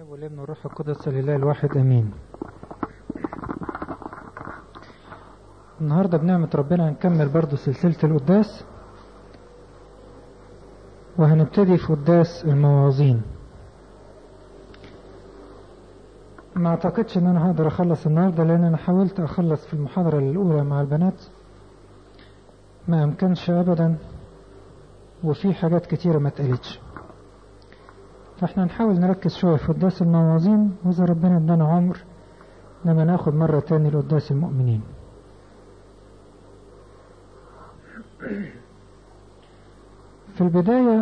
الاب والابن والروح القدس لله الواحد امين النهاردة بنعمة ربنا هنكمل برضو سلسلة القداس وهنبتدي في قداس الموازين ما اعتقدش ان انا هقدر اخلص النهاردة لان انا حاولت اخلص في المحاضرة الاولى مع البنات ما امكنش ابدا وفي حاجات كتيرة ما اتقالتش فاحنا نحاول نركز شوية في قداس الموازين واذا ربنا ادانا عمر لما ناخد مرة تاني لقداس المؤمنين في البداية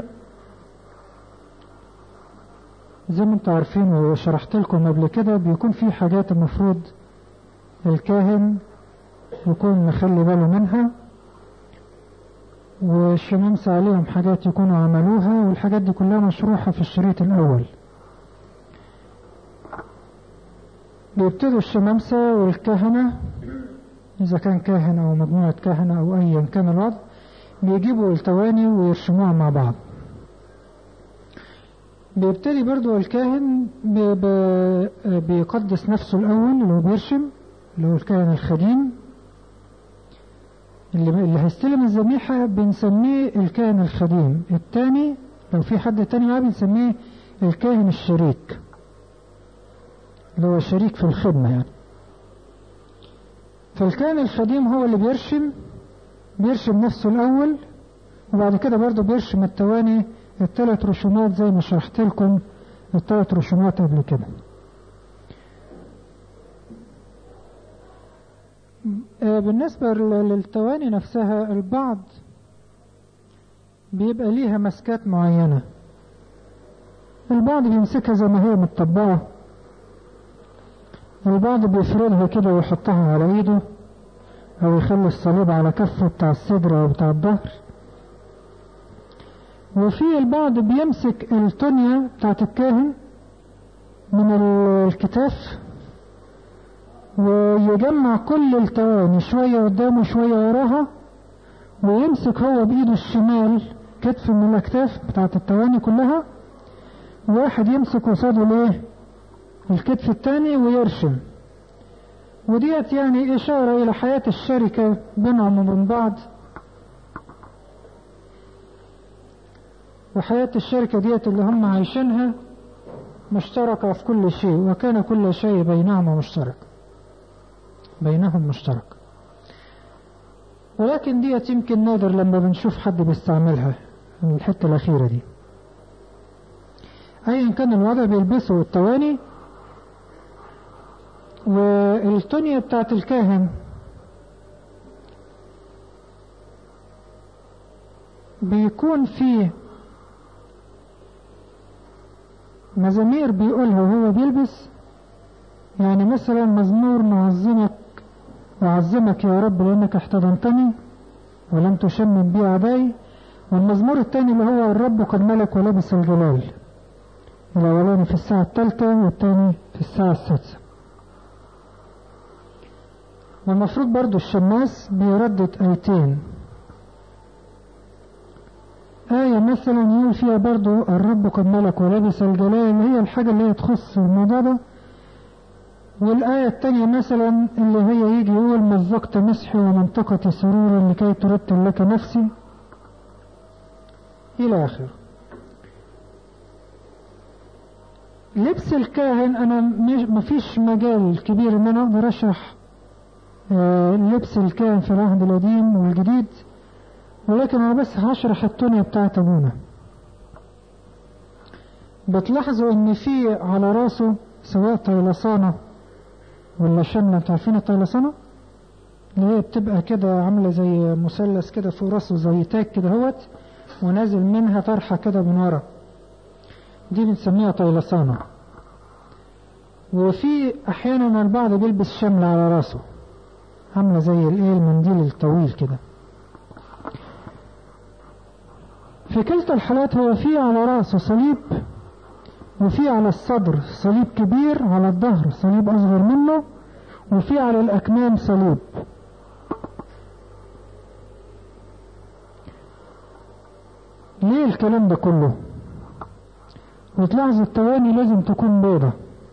زي ما انتم عارفين وشرحت لكم قبل كده بيكون في حاجات المفروض الكاهن يكون مخلي باله منها والشمامسة عليهم حاجات يكونوا عملوها والحاجات دي كلها مشروحة في الشريط الأول بيبتدوا الشمامسة والكهنة إذا كان كاهن أو مجموعة كهنة أو أيا كان الوضع بيجيبوا التواني ويرشموها مع بعض بيبتدي برضو الكاهن بي بي بيقدس نفسه الأول اللي هو بيرشم اللي هو الكاهن الخديم اللي, اللي هيستلم الذبيحة بنسميه الكاهن الخديم التاني لو في حد تاني معاه بنسميه الكاهن الشريك اللي هو شريك في الخدمة يعني فالكاهن الخديم هو اللي بيرشم بيرشم نفسه الأول وبعد كده برضه بيرشم التواني الثلاث رسومات زي ما شرحت لكم الثلاث رسومات قبل كده بالنسبة للتواني نفسها البعض بيبقى ليها مسكات معينة البعض بيمسكها زي ما هي متطبقة البعض بيفردها كده ويحطها على ايده او يخلي الصليب على كفه بتاع الصدر او بتاع الظهر وفي البعض بيمسك التونيا بتاعت الكاهن من الكتاف ويجمع كل التواني شوية قدامه شوية وراها ويمسك هو بإيده الشمال كتف من الأكتاف بتاعت التواني كلها واحد يمسك قصاده الايه الكتف التاني ويرشم وديت يعني إشارة إلى حياة الشركة بينهم وبين بعض وحياة الشركة ديت اللي هم عايشينها مشتركة في كل شيء وكان كل شيء بينهما مشترك بينهم مشترك ولكن ديت يمكن نادر لما بنشوف حد بيستعملها الحتة الأخيرة دي أيا كان الوضع بيلبسوا التواني والتونية بتاعت الكاهن بيكون فيه مزامير بيقولها وهو بيلبس يعني مثلا مزمور نعظمك وأعظمك يا رب لأنك احتضنتني ولم تشمم بي أعدائي والمزمور الثاني اللي هو الرب قد ملك ولبس الجلال الأولاني في الساعة الثالثة والثاني في الساعة السادسة والمفروض برضو الشماس بيردد آيتين آية مثلا يقول فيها برضو الرب قد ملك ولبس الجلال اللي هي الحاجة اللي هي تخص الموضوع ده والآية التانية مثلا اللي هي يجي يقول مزقت مسحي ومنطقة سرور لكي ترتل لك نفسي إلى آخره لبس الكاهن أنا مفيش مجال كبير إن أنا أقدر أشرح لبس الكاهن في العهد القديم والجديد ولكن أنا بس هشرح التونية بتاعت أبونا بتلاحظوا إن في على راسه سواء طيلسانة ولا شنة عارفين الطيلسانة اللي هي بتبقى كده عاملة زي مثلث كده فوق راسه زي تاج كده هوت ونازل منها طرحة كده من ورا دي بنسميها طيلسانة وفي أحيانا البعض بيلبس شملة على راسه عاملة زي الايه المنديل الطويل كده في كلتا الحالات هو في على راسه صليب وفي على الصدر صليب كبير على الظهر صليب أصغر منه وفي على الأكمام صليب ليه الكلام ده كله وتلاحظوا التواني لازم تكون بيضة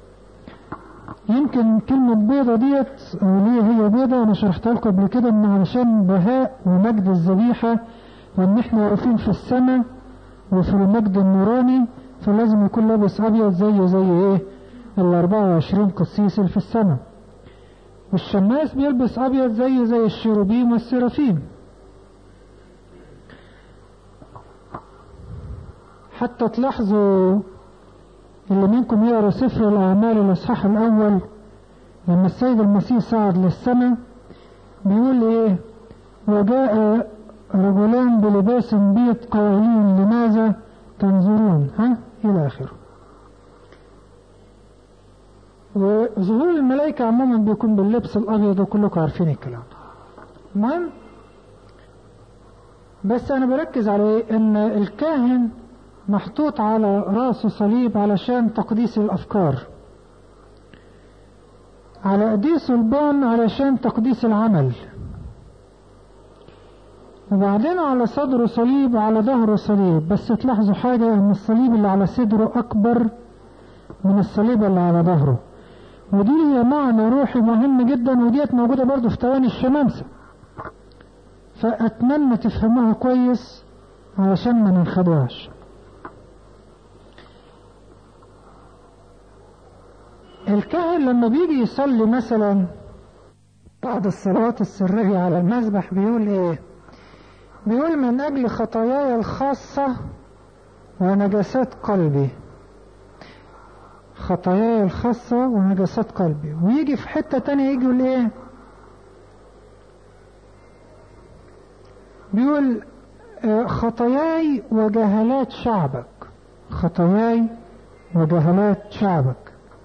يمكن كلمة بيضة ديت أو ليه هي بيضة أنا شرحتها لكم قبل كده إن علشان بهاء ومجد الذبيحة وإن إحنا واقفين في السماء وفي المجد النوراني فلازم يكون لابس أبيض زيه زي إيه ال 24 قسيس اللي في السماء والشماس بيلبس أبيض زي زي الشيروبيم والسرافيم حتى تلاحظوا اللي منكم يقرا سفر الأعمال الإصحاح الأول لما السيد المسيح صعد للسماء بيقول إيه وجاء رجلان بلباس بيض قائلين لماذا تنظرون ها إلى آخره وظهور الملائكة عموما بيكون باللبس الأبيض وكلكم عارفين الكلام ده المهم بس أنا بركز على إن الكاهن محطوط على رأسه صليب علشان تقديس الأفكار على أيديه صلبان علشان تقديس العمل وبعدين على صدره صليب وعلى ظهره صليب بس تلاحظوا حاجة ان الصليب اللي على صدره اكبر من الصليب اللي على ظهره ودي هي معنى روحي مهم جدا وديت موجودة برضو في تواني الشمامسة فأتمنى تفهموها كويس علشان ما ننخدعش الكاهن لما بيجي يصلي مثلا بعد الصلوات السرية على المذبح بيقول ايه بيقول من أجل خطاياي الخاصة ونجاسات قلبي خطاياي الخاصة ونجاسات قلبي ويجي في حتة تانية يجي يقول ايه بيقول خطاياي وجهلات شعبك خطاياي وجهلات شعبك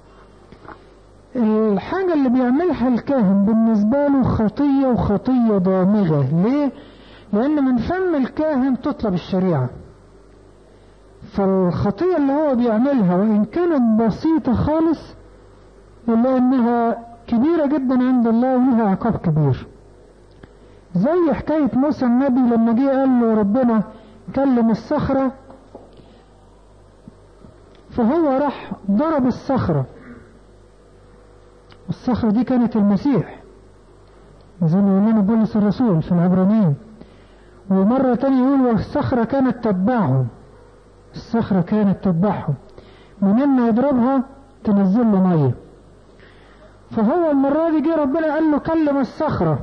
الحاجة اللي بيعملها الكاهن بالنسبة له خطية وخطية ضامغة ليه؟ لأن من فم الكاهن تطلب الشريعة فالخطية اللي هو بيعملها وإن كانت بسيطة خالص إلا أنها كبيرة جدا عند الله ولها عقاب كبير زي حكاية موسى النبي لما جه قال له ربنا كلم الصخرة فهو راح ضرب الصخرة الصخرة دي كانت المسيح زي ما يقول لنا بولس الرسول في العبرانيين ومرة تانية يقول والصخرة كانت تتبعهم الصخرة كانت تتبعهم منين ما يضربها تنزل له مية فهو المرة دي جه ربنا قال له كلم الصخرة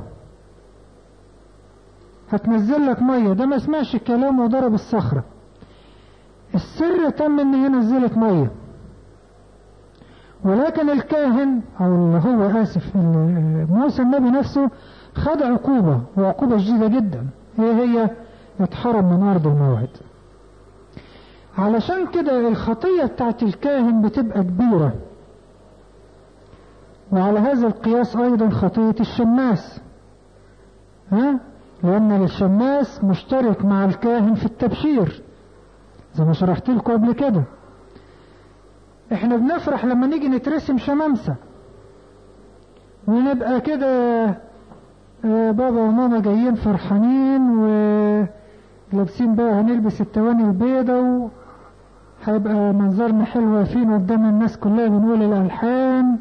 هتنزل لك مية ده ما سمعش الكلام وضرب الصخرة السر تم ان هي نزلت مية ولكن الكاهن او اللي هو اسف موسى النبي نفسه خد عقوبة وعقوبة شديدة جدا هي هي اتحرم من ارض الموعد علشان كده الخطية بتاعت الكاهن بتبقى كبيرة وعلى هذا القياس ايضا خطية الشماس ها لان الشماس مشترك مع الكاهن في التبشير زي ما شرحت لكم قبل كده احنا بنفرح لما نيجي نترسم شمامسة ونبقى كده بابا وماما جايين فرحانين ولابسين بقى هنلبس التواني البيضة هيبقى منظرنا حلو واقفين قدام الناس كلها بنقول الألحان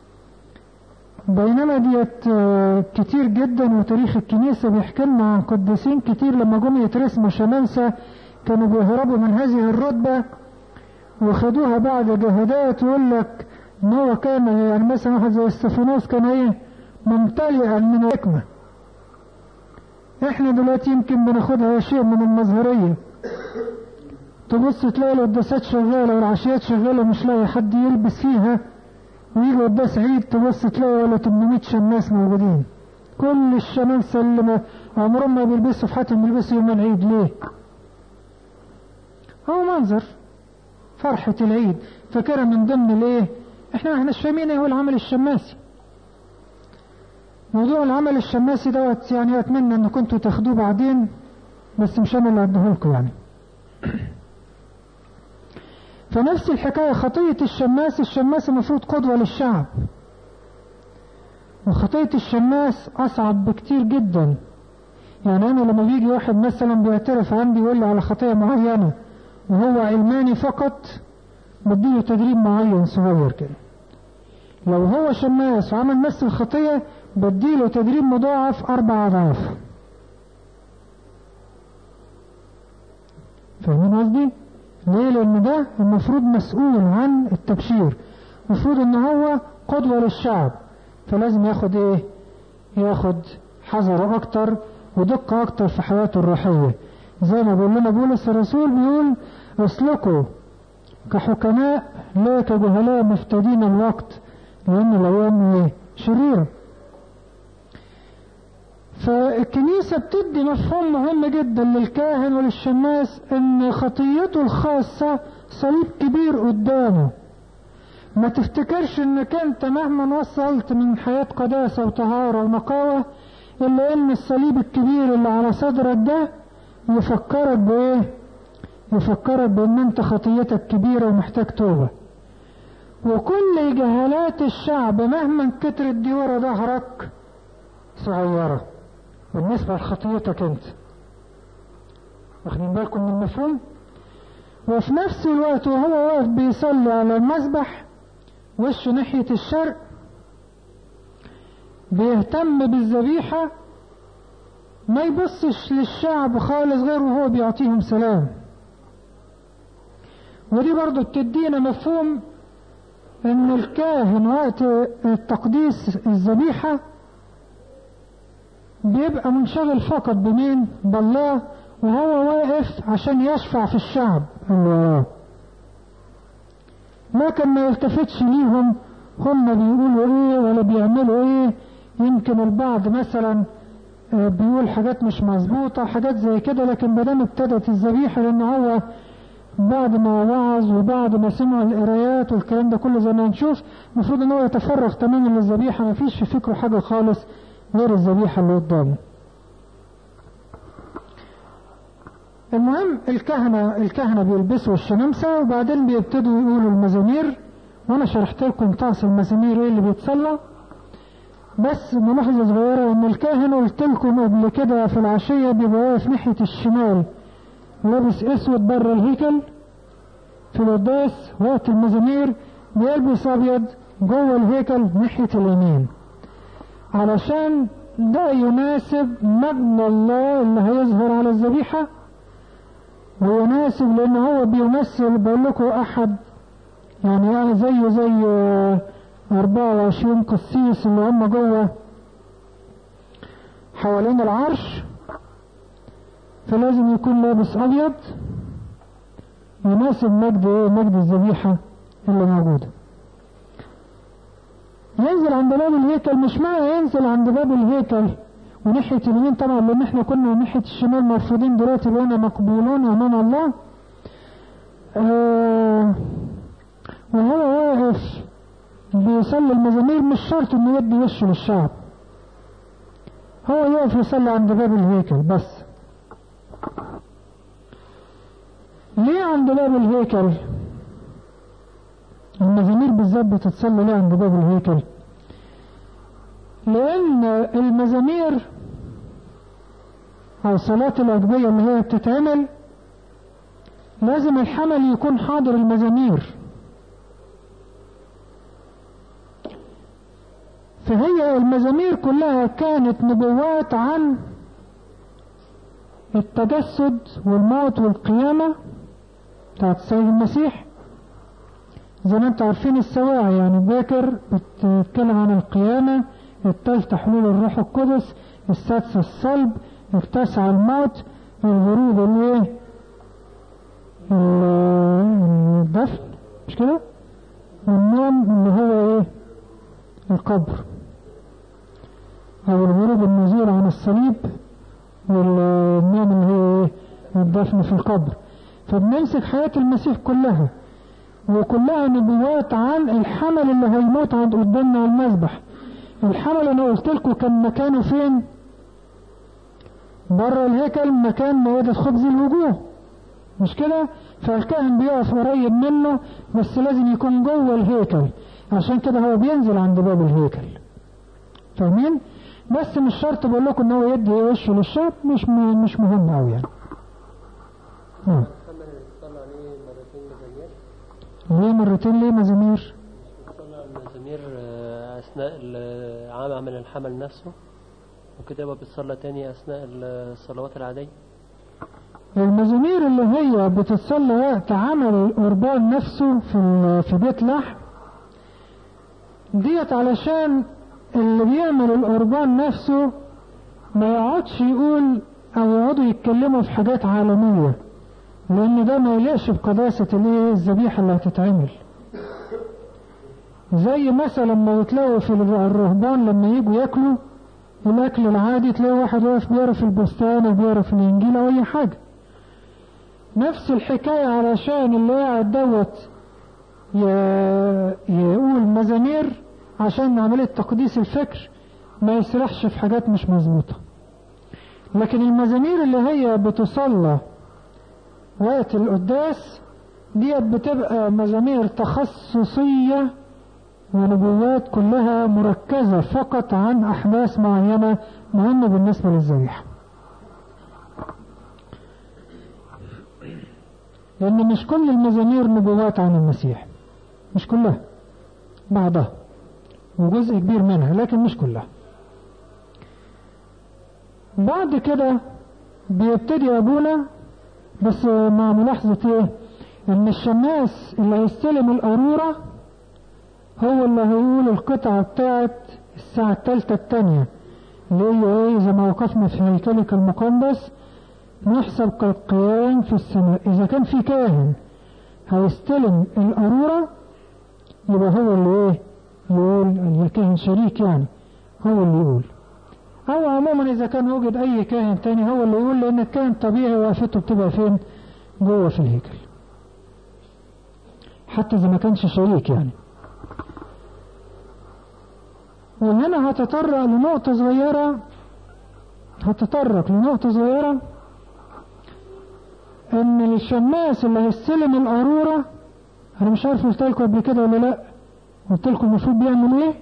بينما ديت كتير جدا وتاريخ الكنيسة بيحكي لنا عن قديسين كتير لما جم يترسموا شمامسة كانوا بيهربوا من هذه الرتبة وخدوها بعد جهادات ويقول لك ان هو كان يعني مثلا واحد زي استفانوس كان ايه ممتلئا من الحكمة احنا دلوقتي يمكن بناخدها شيء من المظهرية تبص تلاقي القداسات شغالة والعشيات شغالة مش لاقي حد يلبس فيها ويجي قداس عيد تبص تلاقي ولا 800 شماس موجودين كل الشمامسة اللي ما عمرهم ما بيلبسوا في حياتهم بيلبسوا يوم العيد ليه؟ هو منظر فرحة العيد فكرة من ضمن الايه احنا ما احناش فاهمين ايه هو العمل الشماسي موضوع العمل الشماسي دوت يعني اتمنى ان كنتوا تاخدوه بعدين بس مش انا اللي اديهولكم يعني فنفس الحكاية خطية الشماس الشماس المفروض قدوة للشعب وخطية الشماس أصعب بكتير جدا يعني أنا لما بيجي واحد مثلا بيعترف عندي يقول لي على خطية معينة وهو علماني فقط بديله تدريب معين صغير كده لو هو شماس وعمل نفس الخطية بديله تدريب مضاعف أربع أضعاف فاهمين قصدي؟ ليه؟ لأن ده المفروض مسؤول عن التبشير المفروض إن هو قدوة للشعب فلازم ياخد إيه؟ ياخد حذره أكتر ودقة أكتر في حياته الروحية زي ما بيقول لنا بولس الرسول بيقول اسلكوا كحكماء لا كجهلاء مفتدين الوقت لأن الأيام إيه؟ شريرة فالكنيسة بتدي مفهوم مهم جدا للكاهن وللشماس ان خطيته الخاصة صليب كبير قدامه ما تفتكرش انك انت مهما وصلت من حياة قداسة وطهارة ونقاوة الا ان الصليب الكبير اللي على صدرك ده يفكرك بايه يفكرك بان انت خطيتك كبيرة ومحتاج توبة وكل جهالات الشعب مهما كترت دي ورا ظهرك صغيره بالنسبة لخطيتك انت واخدين بالكم من المفهوم وفي نفس الوقت وهو واقف بيصلي على المسبح وشه ناحية الشرق بيهتم بالذبيحة ما يبصش للشعب خالص غير وهو بيعطيهم سلام ودي برضو بتدينا مفهوم ان الكاهن وقت التقديس الذبيحه بيبقى منشغل فقط بمين بالله وهو واقف عشان يشفع في الشعب اللي وراه لكن ما يلتفتش ليهم هم بيقولوا ايه ولا بيعملوا ايه يمكن البعض مثلا بيقول حاجات مش مظبوطة حاجات زي كده لكن بدام ابتدت الذبيحة لان هو بعد ما وعظ وبعد ما سمع القرايات والكلام ده كله زي ما نشوف المفروض ان هو يتفرغ تماما للذبيحة ما فيش في فكره حاجة خالص غير الذبيحة اللي قدامه المهم الكهنة الكهنة بيلبسوا الشمامسة وبعدين بيبتدوا يقولوا المزامير وانا شرحت لكم طقس المزامير ايه اللي بيتصلى بس ملاحظة صغيرة ان الكاهن قلت لكم قبل كده في العشية بيبقى واقف ناحية الشمال لابس اسود بره الهيكل في القداس وقت المزامير بيلبس ابيض جوه الهيكل ناحية اليمين علشان ده يناسب مجد الله اللي هيظهر على الذبيحة ويناسب لان هو بيمثل بقول لكم احد يعني زيه زي 24 قسيس اللي هم جوه حوالين العرش فلازم يكون لابس ابيض يناسب مجد ايه مجد الذبيحة اللي موجوده ينزل عند باب الهيكل مش معنى ينزل عند باب الهيكل وناحية اليمين طبعا لان احنا كنا ناحية الشمال مرفوضين دلوقتي بقينا مقبولون امام الله آه وهو واقف بيصلي المزامير مش شرط انه يدي وشه للشعب هو يقف يصلي عند باب الهيكل بس ليه عند باب الهيكل المزامير بالذات بتتصلى ليه عند باب الهيكل لان المزامير او صلاة الاجبية اللي هي بتتعمل لازم الحمل يكون حاضر المزامير فهي المزامير كلها كانت نبوات عن التجسد والموت والقيامة بتاعت السيد المسيح زي ما انتم عارفين السواعي يعني باكر بتتكلم عن القيامة التالتة حلول الروح القدس السادسة الصلب التاسعة الموت الغروب الايه الدفن مش كده والنوم اللي هو ايه القبر او الغروب النزول عن الصليب والنوم اللي هو ايه الدفن في القبر فبنمسك حياة المسيح كلها وكلها نبوات عن الحمل اللي هيموت عند قدامنا على المذبح الحمل انا قلت لكم كان مكانه فين بره الهيكل مكان مواد خبز الوجوه مش كده فالكاهن بيقف قريب منه بس لازم يكون جوه الهيكل عشان كده هو بينزل عند باب الهيكل فاهمين بس مش شرط بقول لكم ان هو يدي وشه للشعب مش مش مهم قوي يعني ليه مرتين ليه مزامير صلى المزامير آه، أثناء ال- عام عمل الحمل نفسه وكده يبقى بتصلى تاني أثناء الصلوات العادية المزامير اللي هي بتتصلى وقت عمل القربان نفسه في ال- في بيت لحم ديت علشان اللي بيعمل القربان نفسه ما يقعدش يقول او يقعدوا يتكلموا في حاجات عالمية لان ده ما يليقش بقداسة الايه الذبيحة اللي هتتعمل زي مثلا ما بتلاقوا في الرهبان لما يجوا ياكلوا الاكل العادي تلاقي واحد واقف بيقرا في البستان وبيقرا في الانجيل او اي حاجه نفس الحكاية علشان اللي قاعد دوت ي- يقول مزامير عشان عملية تقديس الفكر ما يسرحش في حاجات مش مظبوطة لكن المزامير اللي هي بتصلى وقت القداس ديت بتبقى مزامير تخصصية ونبوات كلها مركزة فقط عن أحداث معينة مهمة بالنسبة للذبيحة لأن مش كل المزامير نبوات عن المسيح مش كلها بعضها وجزء كبير منها لكن مش كلها بعد كده بيبتدي أبونا بس مع ملاحظة إيه إن الشماس اللي هيستلم القارورة هو اللي هيقول القطعة بتاعت الساعة التالتة التانية اللي هي إيه زي ما وقفنا في هيكلك المقدس نحسب كالقيام في السماء إذا كان في كاهن هيستلم القارورة يبقى هو اللي إيه يقول يعني كاهن شريك يعني هو اللي يقول أو عموما إذا كان وجد أي كاهن تاني هو اللي يقول لأن الكاهن طبيعي وقفته بتبقى فين جوه في الهيكل حتى إذا ما كانش شريك يعني وهنا هتطرق لنقطة صغيرة هتطرق لنقطة صغيرة ان الشماس اللي هيستلم القارورة انا مش عارف قلت لكم قبل كده ولا لا قلت لكم المفروض بيعمل ايه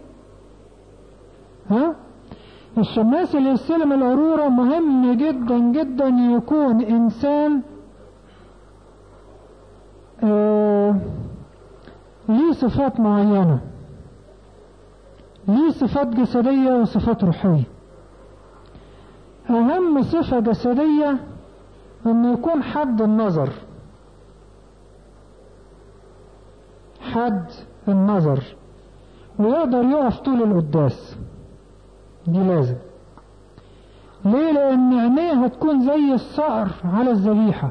ها الشماس اللي يستلم القارورة مهم جدا جدا يكون انسان آه ليه صفات معينة ليه صفات جسدية وصفات روحية أهم صفة جسدية إنه يكون حد النظر حد النظر ويقدر يقف طول القداس دي لازم ليه لأن عينيه هتكون زي الصقر على الذبيحة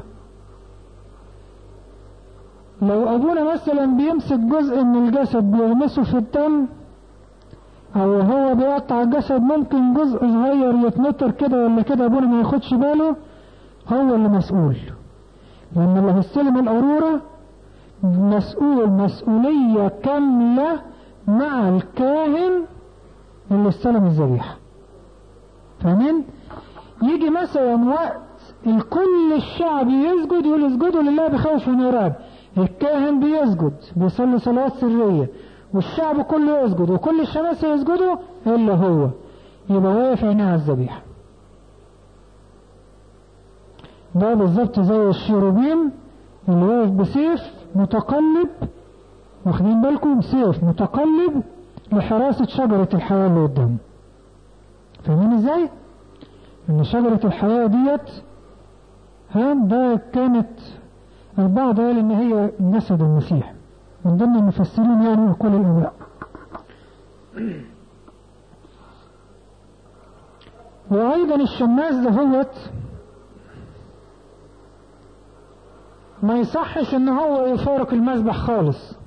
لو أبونا مثلا بيمسك جزء من الجسد بيغمسه في الدم او هو بيقطع الجسد ممكن جزء صغير يتنطر كده ولا كده ابونا ما ياخدش باله هو اللي مسؤول لان اللي هيستلم القارورة مسؤول مسؤولية كاملة مع الكاهن اللي استلم الذبيحة فاهمين يجي مثلا وقت الكل الشعب يسجد يقول اسجدوا لله بخوف ونراب الكاهن بيسجد بيصلي صلوات سرية والشعب كله يسجد وكل الشماسة يسجدوا إلا هو يبقى واقف عينيه على الذبيحة ده بالظبط زي الشيروبيم اللي واقف بسيف متقلب واخدين بالكم سيف متقلب لحراسة شجرة الحياة اللي قدامه فاهمين ازاي؟ ان شجرة الحياة ديت ها ده كانت البعض قال ان هي جسد المسيح من ضمن المفسرين يعني وكل الأنبياء وأيضا الشماس دهوت ما يصحش ان هو يفارق المذبح خالص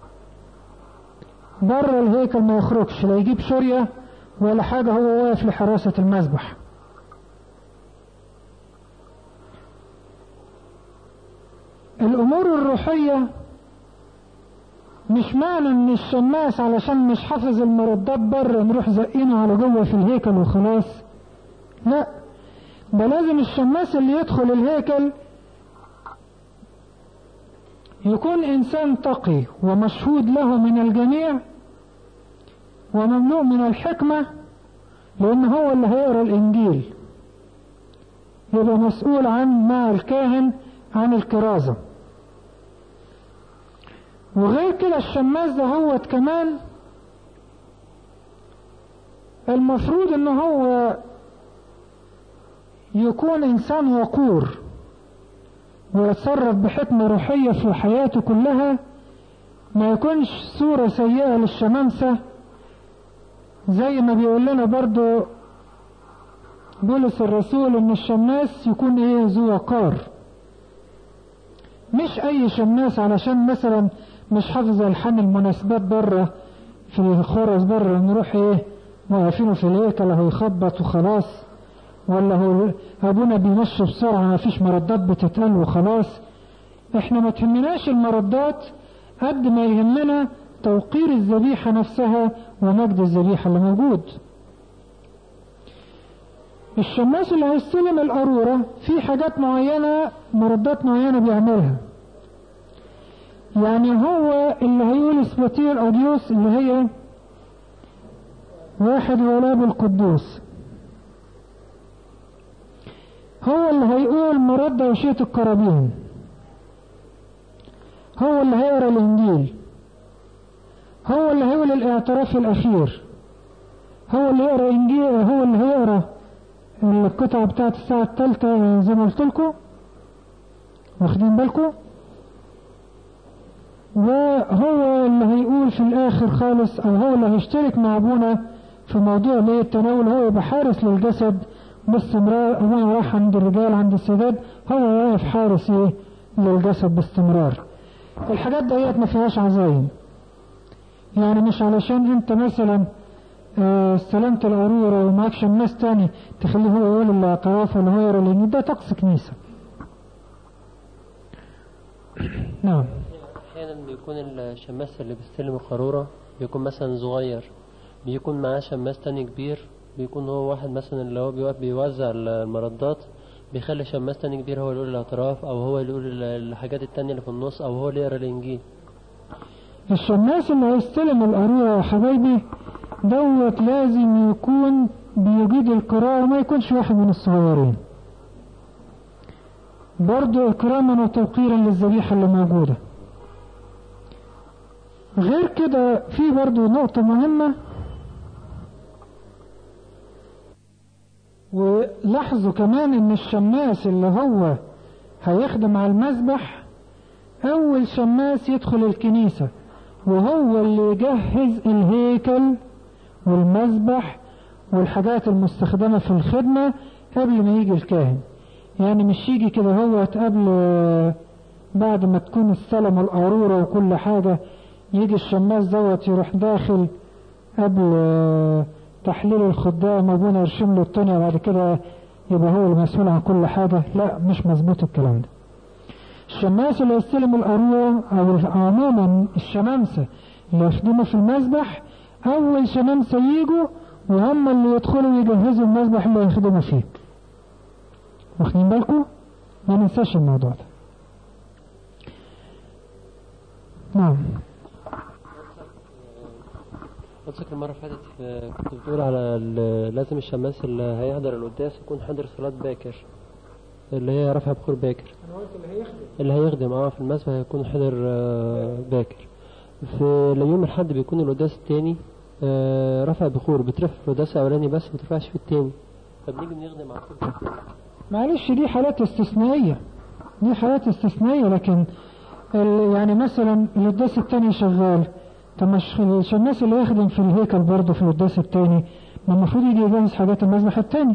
بره الهيكل ما يخرجش لا يجيب شرية ولا حاجة هو واقف لحراسة المذبح الأمور الروحية مش معنى ان الشماس علشان مش حافظ المردات بره نروح زقينه على جوه في الهيكل وخلاص لا ده لازم الشماس اللي يدخل الهيكل يكون انسان تقي ومشهود له من الجميع ومملوء من الحكمة لان هو اللي هيقرا الانجيل يبقى مسؤول عن مع الكاهن عن الكرازه وغير كده الشماس ده هو كمان المفروض ان هو يكون انسان وقور ويتصرف بحكمة روحية في حياته كلها ما يكونش صورة سيئة للشمامسة زي ما بيقول لنا برضو بولس الرسول ان الشماس يكون ايه ذو وقار مش اي شماس علشان مثلا مش حافظ الحان المناسبات بره في الخرز بره نروح ايه واقفينه في الهيكل اهو يخبط وخلاص ولا هو ابونا بيمشي بسرعه ما فيش مردات بتتقال وخلاص احنا ما تهمناش المردات قد ما يهمنا توقير الذبيحه نفسها ومجد الذبيحه اللي موجود الشماس اللي هيستلم القارورة في حاجات معينة مردات معينة بيعملها يعني هو اللي هيقول اسباتير اديوس اللي هي واحد ولاب القدوس هو اللي هيقول مرد وشية القرابين هو اللي هيقرا الانجيل هو اللي هيقول الاعتراف الاخير هو اللي يقرا انجيل هو اللي هيقرا القطعة بتاعت الساعة الثالثة زي ما قلت لكم واخدين بالكم وهو اللي هيقول في الاخر خالص او هو اللي هيشترك مع ابونا في موضوع ليه التناول هو يبقى حارس للجسد باستمرار ابونا راح عند الرجال عند السيدات هو واقف حارس ايه للجسد باستمرار الحاجات ديت ما فيهاش عزايم يعني مش علشان انت مثلا آه استلمت القارورة ومعكش ناس تاني تخليه هو يقول الاعتراف ولا هو يقرا لان ده طقس كنيسة نعم احيانا بيكون الشماس اللي بيستلم القارورة بيكون مثلا صغير بيكون معاه شماس تاني كبير بيكون هو واحد مثلا اللي هو بيوقف بيوزع المردات بيخلي شماس تاني كبير هو اللي يقول الاعتراف او هو اللي يقول الحاجات التانية اللي في النص او هو اللي يقرا الانجيل الشماس اللي هيستلم القارورة يا حبايبي دوت لازم يكون بيجيد القراءة وما يكونش واحد من الصغيرين برضو إكراما وتوقيرا للذبيحة اللي موجودة غير كده في برضو نقطة مهمة ولاحظوا كمان ان الشماس اللي هو هيخدم على المذبح اول شماس يدخل الكنيسة وهو اللي يجهز الهيكل والمذبح والحاجات المستخدمة في الخدمة قبل ما يجي الكاهن يعني مش يجي كده هو قبل بعد ما تكون السلم والقارورة وكل حاجة يجي الشماس دوت يروح داخل قبل تحليل الخدام ابونا يرشم له التانية بعد كده يبقى هو المسؤول عن كل حاجة لا مش مظبوط الكلام ده الشماس اللي يستلم القارورة او عموما الشمامسة اللي يخدموا في المذبح اول شمامسة يجوا وهم اللي يدخلوا يجهزوا المذبح اللي يخدموا فيه واخدين بالكم ما ننساش الموضوع ده نعم قصدك المرة اللي فاتت كنت بتقول على لازم الشماس اللي هيحضر القداس يكون حاضر صلاة باكر اللي هي رفع بخور باكر انا قلت اللي هيخدم اللي هيخدم اه في المسبح هيكون حضر باكر في يوم الحد بيكون القداس التاني رفع بخور بترفع في القداس الاولاني بس ما بترفعش في التاني فبنيجي بنخدم على طول معلش دي حالات استثنائية دي حالات استثنائية لكن يعني مثلا القداس التاني شغال طب مش الشماس اللي يخدم في الهيكل برضه في القداس التاني ما المفروض يجي يجهز حاجات المذبح التاني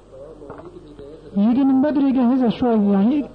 يجي من بدري يجهزها شوية يعني يجي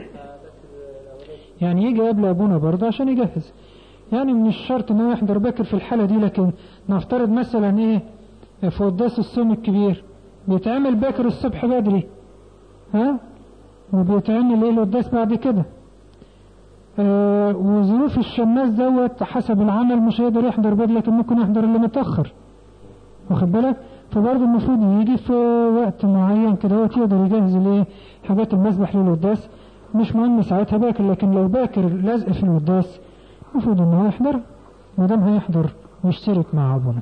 يعني يجي قبل ابونا برضه عشان يجهز يعني مش شرط ان هو يحضر باكر في الحالة دي لكن نفترض مثلا ايه في قداس الصوم الكبير بيتعمل باكر الصبح بدري ها وبيتعمل ايه القداس بعد كده آه وظروف الشماس دوت حسب العمل مش هيقدر يحضر بدري لكن ممكن يحضر اللي متأخر واخد بالك فبرضه المفروض يجي في وقت معين كده هو يقدر يجهز الايه حاجات المذبح للقداس مش مهم ساعتها باكر لكن لو باكر لازق في القداس المفروض ان هو يحضر ما دام هيحضر ويشترك مع ابونا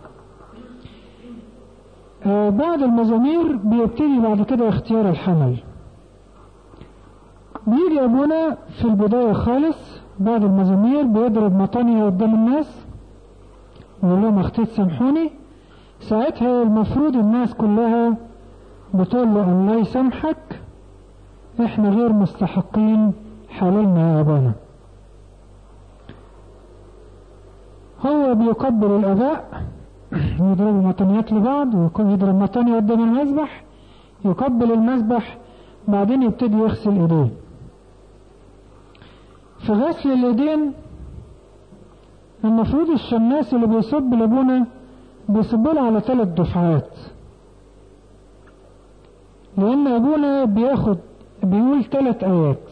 آه بعد المزامير بيبتدي بعد كده اختيار الحمل بيجي ابونا في البداية خالص بعد المزامير بيضرب مطانية قدام الناس ويقول لهم اختي سامحوني ساعتها المفروض الناس كلها بتقول له الله يسامحك احنا غير مستحقين حللنا يا ابانا هو بيقبل الاباء يضربوا مطنيات لبعض ويضرب مطنية قدام المذبح يقبل المذبح بعدين يبتدي يغسل ايديه في غسل الايدين المفروض الشماس اللي بيصب لابونا بيصب له على ثلاث دفعات لان ابونا بياخد بيقول ثلاث ايات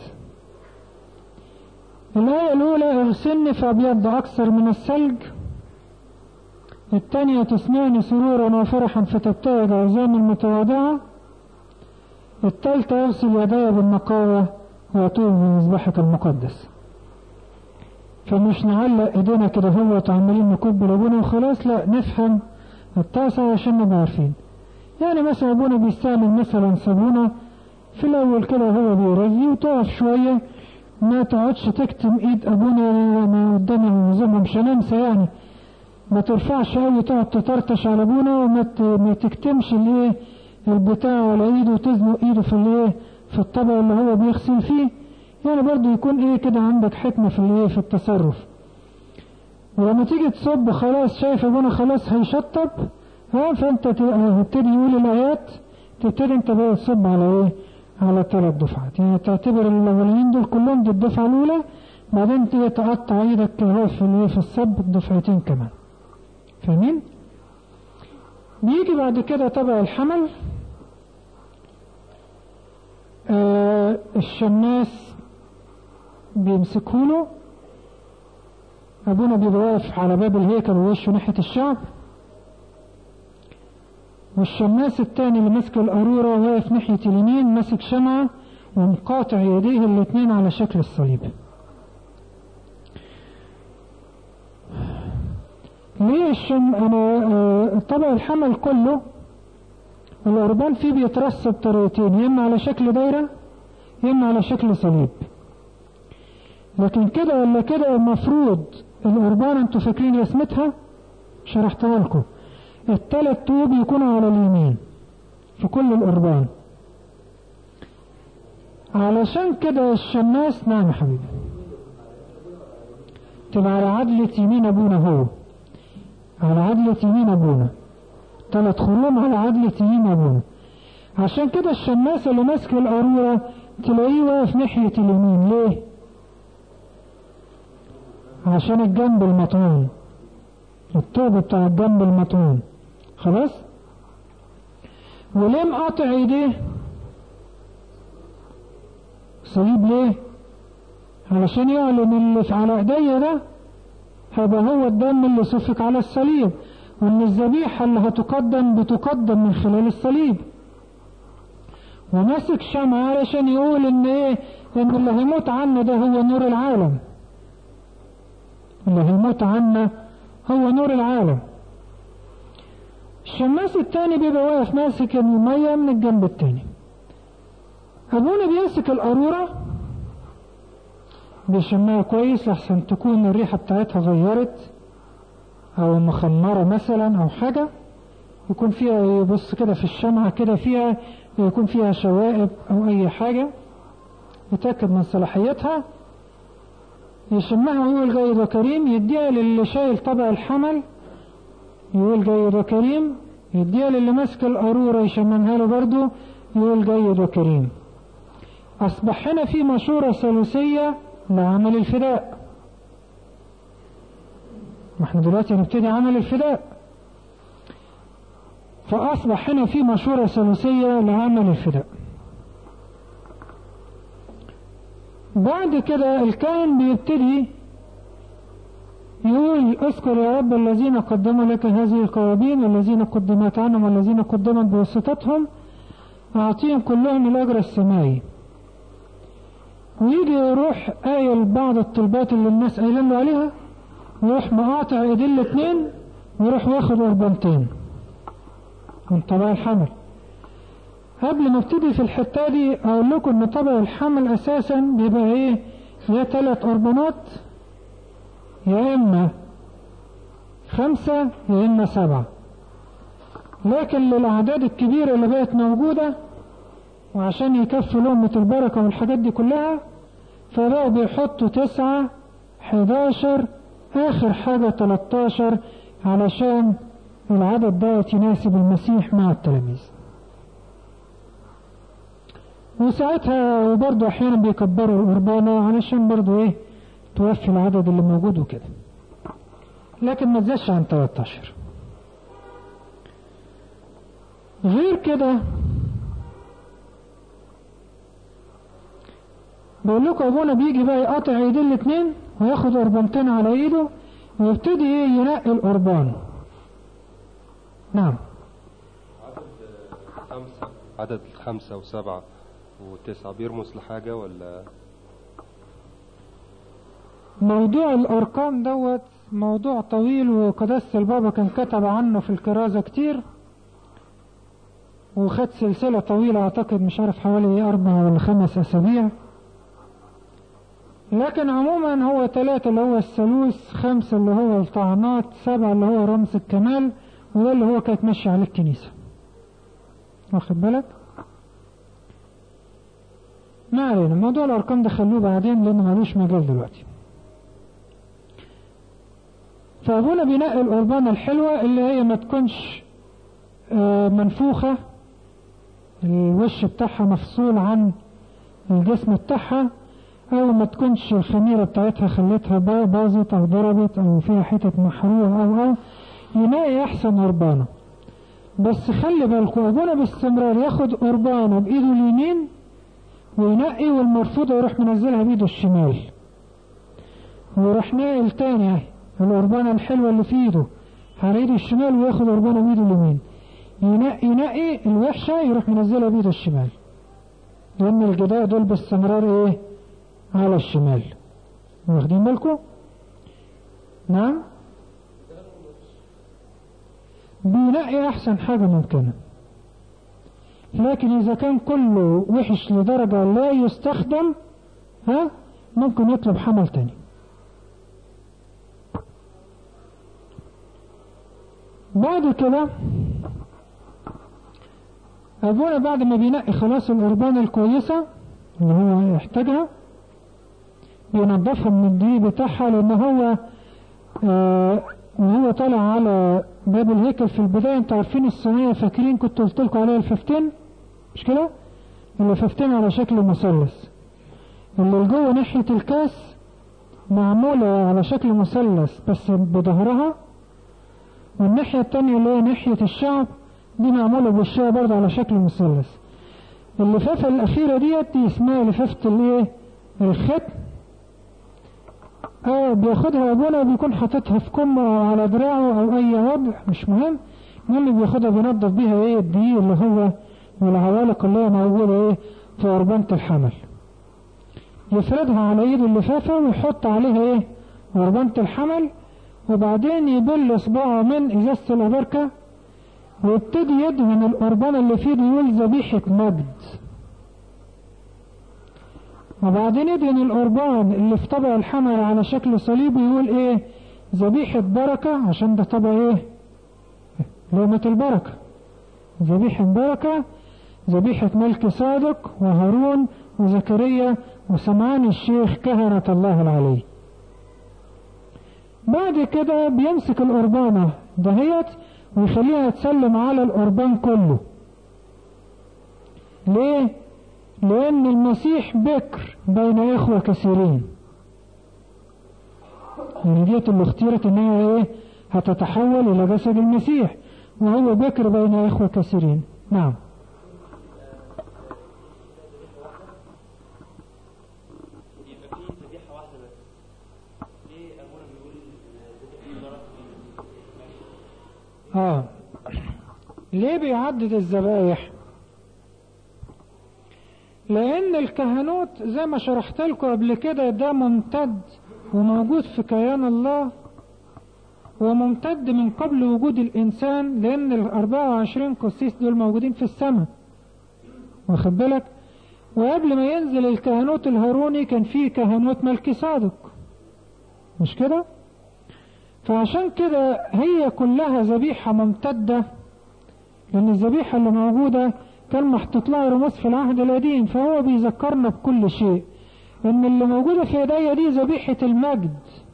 الآية الأولى اغسلني فأبيض أكثر من الثلج الثانية تسمعني سرورا وفرحا فتبتعد عظام المتواضعة الثالثة أغسل يدي بالنقاوة وأطوب بمذبحك المقدس فمش نعلق ايدينا كده هو عمالين نكب لابونا وخلاص لا نفهم الطاسة عشان نبقى عارفين يعني مثلا ابونا بيستعمل مثلا صابونة في الاول كده هو بيرغي وتقف شوية ما تقعدش تكتم ايد ابونا ما قدام النظام مش هننسى يعني ما ترفعش قوي تقعد تطرطش على ابونا وما ما تكتمش الايه البتاع على ايده وتزنق ايده في الايه في الطبق اللي هو بيغسل فيه يعني برضه يكون ايه كده عندك حكمة في الايه في التصرف ولما تيجي تصب خلاص شايف ابونا خلاص هيشطب ها فانت تبتدي يقول الايات تبتدي انت بقى تصب على ايه على ثلاث دفعات يعني تعتبر الاولين دول كلهم دي الدفعة الاولى بعدين تيجي تقطع ايدك كده في الايه في الصب دفعتين كمان فاهمين بيجي بعد كده تبع الحمل آه الشماس بيمسكوله ابونا بيبقى واقف على باب الهيكل ووشه ناحية الشعب والشماس التاني اللي ماسك القارورة واقف ناحية اليمين ماسك شمعة ومقاطع يديه الاتنين على شكل الصليب ليه الشم انا طبع الحمل كله القربان فيه بيترص بطريقتين يا اما على شكل دايرة يا اما على شكل صليب لكن كده ولا كده المفروض القربان انتوا فاكرين رسمتها شرحتها لكم التلات طوب يكونوا على اليمين في كل القربان علشان كده الشماس نعم يا حبيبي تبقى على عدلة يمين ابونا هو على عدلة يمين ابونا ثلاث خروم على عدلة يمين ابونا عشان كده الشماس اللي ماسك القارورة تلاقيه واقف ناحية اليمين ليه؟ عشان الجنب المطعون الطوب بتاع الجنب المطعون خلاص وليه مقاطع ايديه صليب ليه علشان يعلن اللي على ايديا ده هيبقى هو الدم اللي سفك على الصليب وان الذبيحة اللي هتقدم بتقدم من خلال الصليب وماسك شمعة علشان يقول ان ايه ان اللي هيموت عنا ده هو نور العالم اللي هيموت عنا هو نور العالم الشماس التاني بيبقى واقف ماسك المية من الجنب التاني ابونا بيمسك القارورة بيشمها كويس لحسن تكون الريحة بتاعتها غيرت او مخمرة مثلا او حاجة يكون فيها يبص كده في الشمعة كده فيها يكون فيها شوائب او اي حاجة يتأكد من صلاحيتها يشمها ويقول جيد وكريم يديها للي شايل طبق الحمل يقول جيد وكريم يديها للي ماسك القارورة يشممها له برضه يقول جيد وكريم أصبح هنا في مشورة ثالوثية لعمل الفداء ما احنا دلوقتي هنبتدي عمل الفداء فأصبح هنا في مشورة ثالوثية لعمل الفداء بعد كده الكاهن بيبتدي يقول اذكر يا رب الذين قدموا لك هذه القرابين والذين قدمت عنهم والذين قدمت بواسطتهم أعطيهم كلهم الأجر السماوي ويجي يروح قايل بعض الطلبات اللي الناس قايلين له عليها ويروح مقاطع ايدين الاتنين ويروح واخد قربانتين من طبع الحمل قبل ما ابتدي في الحتة دي اقول لكم ان طبع الحمل اساسا بيبقى ايه يا ثلاث أربانات يا إما خمسة يا إما سبعة لكن للأعداد الكبيرة اللي بقت موجودة وعشان يكفوا لأمة البركة والحاجات دي كلها فبقوا بيحطوا تسعة حداشر آخر حاجة تلاتاشر علشان العدد ده يناسب المسيح مع التلاميذ وساعتها وبرضه أحيانا بيكبروا القربانة علشان برضه إيه توفي العدد اللي موجود وكده لكن ما تزادش عن 13 غير كده بقول لكم ابونا بيجي بقى يقطع ايدين الاثنين وياخد قربانتين على ايده ويبتدي ايه ينقي القربان نعم عدد خمسة عدد خمسة وسبعة وتسعة بيرمز لحاجة ولا موضوع الارقام دوت موضوع طويل وقداسة البابا كان كتب عنه في الكرازة كتير وخد سلسلة طويلة اعتقد مش عارف حوالي اربع ولا خمس اسابيع لكن عموما هو ثلاثة اللي هو الثالوث خمسة اللي هو الطعنات سبعة اللي هو رمز الكمال وده اللي هو كانت ماشية عليه الكنيسة واخد بالك ما علينا موضوع الأرقام ده خلوه بعدين لأنه ملوش مجال دلوقتي فأبونا بينقي القربانة الحلوة اللي هي ما تكونش آه، منفوخة الوش بتاعها مفصول عن الجسم بتاعها أو ما تكونش الخميرة بتاعتها خلتها با- باظت أو ضربت أو فيها حتت محروقة أو أو ينقي أحسن قربانة بس خلي بالكم أبونا باستمرار ياخد قربانة بإيده اليمين وينقي والمرفوضة يروح منزلها بإيده الشمال ويروح ناقل تاني اهي القربانة الحلوة اللي في إيده على إيده الشمال وياخد قربانة بإيده اليمين ينقي ينقي الوحشة يروح منزلها بإيده الشمال لأن الجداء دول باستمرار إيه على الشمال واخدين بالكم نعم بينقي احسن حاجة ممكنة لكن اذا كان كله وحش لدرجة لا يستخدم ها ممكن يطلب حمل تاني بعد كده ابونا بعد ما بينقي خلاص القربانة الكويسة اللي هو يحتاجها بينظفها من الدقيق بتاعها لان هو آه وهو طالع على باب الهيكل في البداية انتوا عارفين الصينية فاكرين كنت قلت لكم عليها الففتين مش كده؟ الففتين على شكل مثلث اللي جوه ناحية الكاس معمولة على شكل مثلث بس بظهرها والناحية التانية اللي هي ناحية الشعب دي معمولة بوشها برضه على شكل مثلث اللفافة الأخيرة ديت دي اسمها لفافة الايه؟ الختم اه بياخدها ابونا وبيكون حاططها في كمه او على دراعه او اي وضع مش مهم المهم بياخدها بينظف بيها ايه الدقيق اللي هو والعوالق اللي هي موجوده ايه في قربانة الحمل يفردها على ايده اللفافه ويحط عليها ايه قربانة الحمل وبعدين يبل صباعه من ازازة الابركة ويبتدي يدهن القربانة اللي في ايده يقول ذبيحة مجد وبعدين يدهن القربان اللي في طبق الحمل على شكل صليب ويقول ايه ذبيحة بركة عشان ده طبق ايه لومة البركة ذبيحة بركة ذبيحة ملك صادق وهارون وزكريا وسمعان الشيخ كهنة الله العلي بعد كده بيمسك القربانة دهيت ويخليها تسلم على القربان كله ليه لأن المسيح بكر بين إخوة كثيرين يعني ديت اللي اختيرت إن هي إيه هتتحول إلى جسد المسيح وهو بكر بين إخوة كثيرين نعم يبقى في ذبيحة واحدة بس ليه أبونا بيقول ذبيحة آه ليه بيعدد الذبائح لأن الكهنوت زي ما شرحت لكم قبل كده ده ممتد وموجود في كيان الله وممتد من قبل وجود الإنسان لأن ال 24 قسيس دول موجودين في السماء واخد بالك وقبل ما ينزل الكهنوت الهاروني كان فيه كهنوت ملكي صادق مش كده فعشان كده هي كلها ذبيحة ممتدة لأن الذبيحة اللي موجودة كان محطوط لها رموز في العهد القديم فهو بيذكرنا بكل شيء ان اللي موجودة في ايديا دي ذبيحة المجد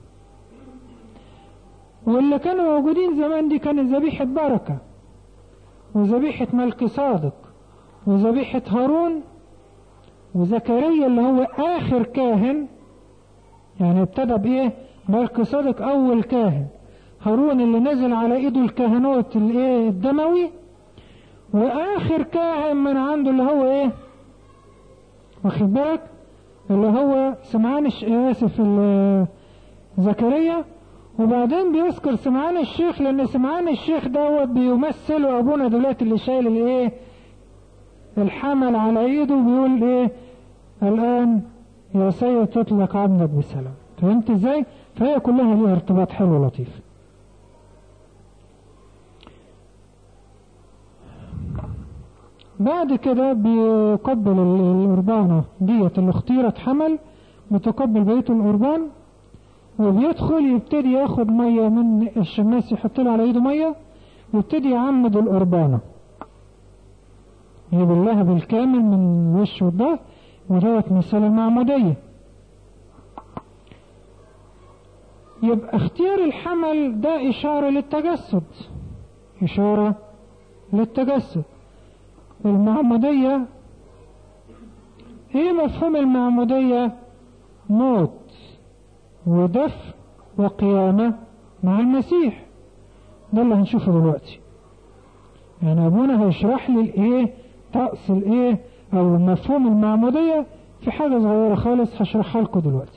واللي كانوا موجودين زمان دي كانت ذبيحة بركة وذبيحة ملك صادق وذبيحة هارون وزكريا اللي هو آخر كاهن يعني ابتدى بإيه ملك صادق أول كاهن هارون اللي نزل على إيده الكهنوت الإيه الدموي وآخر كاهن من عنده اللي هو إيه واخد بالك اللي هو سمعان الش... آسف زكريا وبعدين بيذكر سمعان الشيخ لأن سمعان الشيخ دوت بيمثله أبونا دلوقتي اللي شايل الإيه الحمل على ايده بيقول ايه الان يا سيد تطلق عبدك بسلام فهمت ازاي فهي كلها ليها ارتباط حلو لطيف بعد كده بيقبل القربانة ديت اللي اختيرت حمل بتقبل بقية القربان وبيدخل يبتدي ياخد مية من الشماس يحط له على ايده مية ويبتدي يعمد القربانه يبلها بالكامل من الوش والظهر ودوت مثال المعمودية يبقى اختيار الحمل ده إشارة للتجسد إشارة للتجسد المعمودية ايه مفهوم المعمودية موت ودفن وقيامة مع المسيح ده اللي هنشوفه دلوقتي يعني ابونا هيشرح لي الايه طقس الايه او مفهوم المعمودية في حاجة صغيرة خالص هشرحها لكم دلوقتي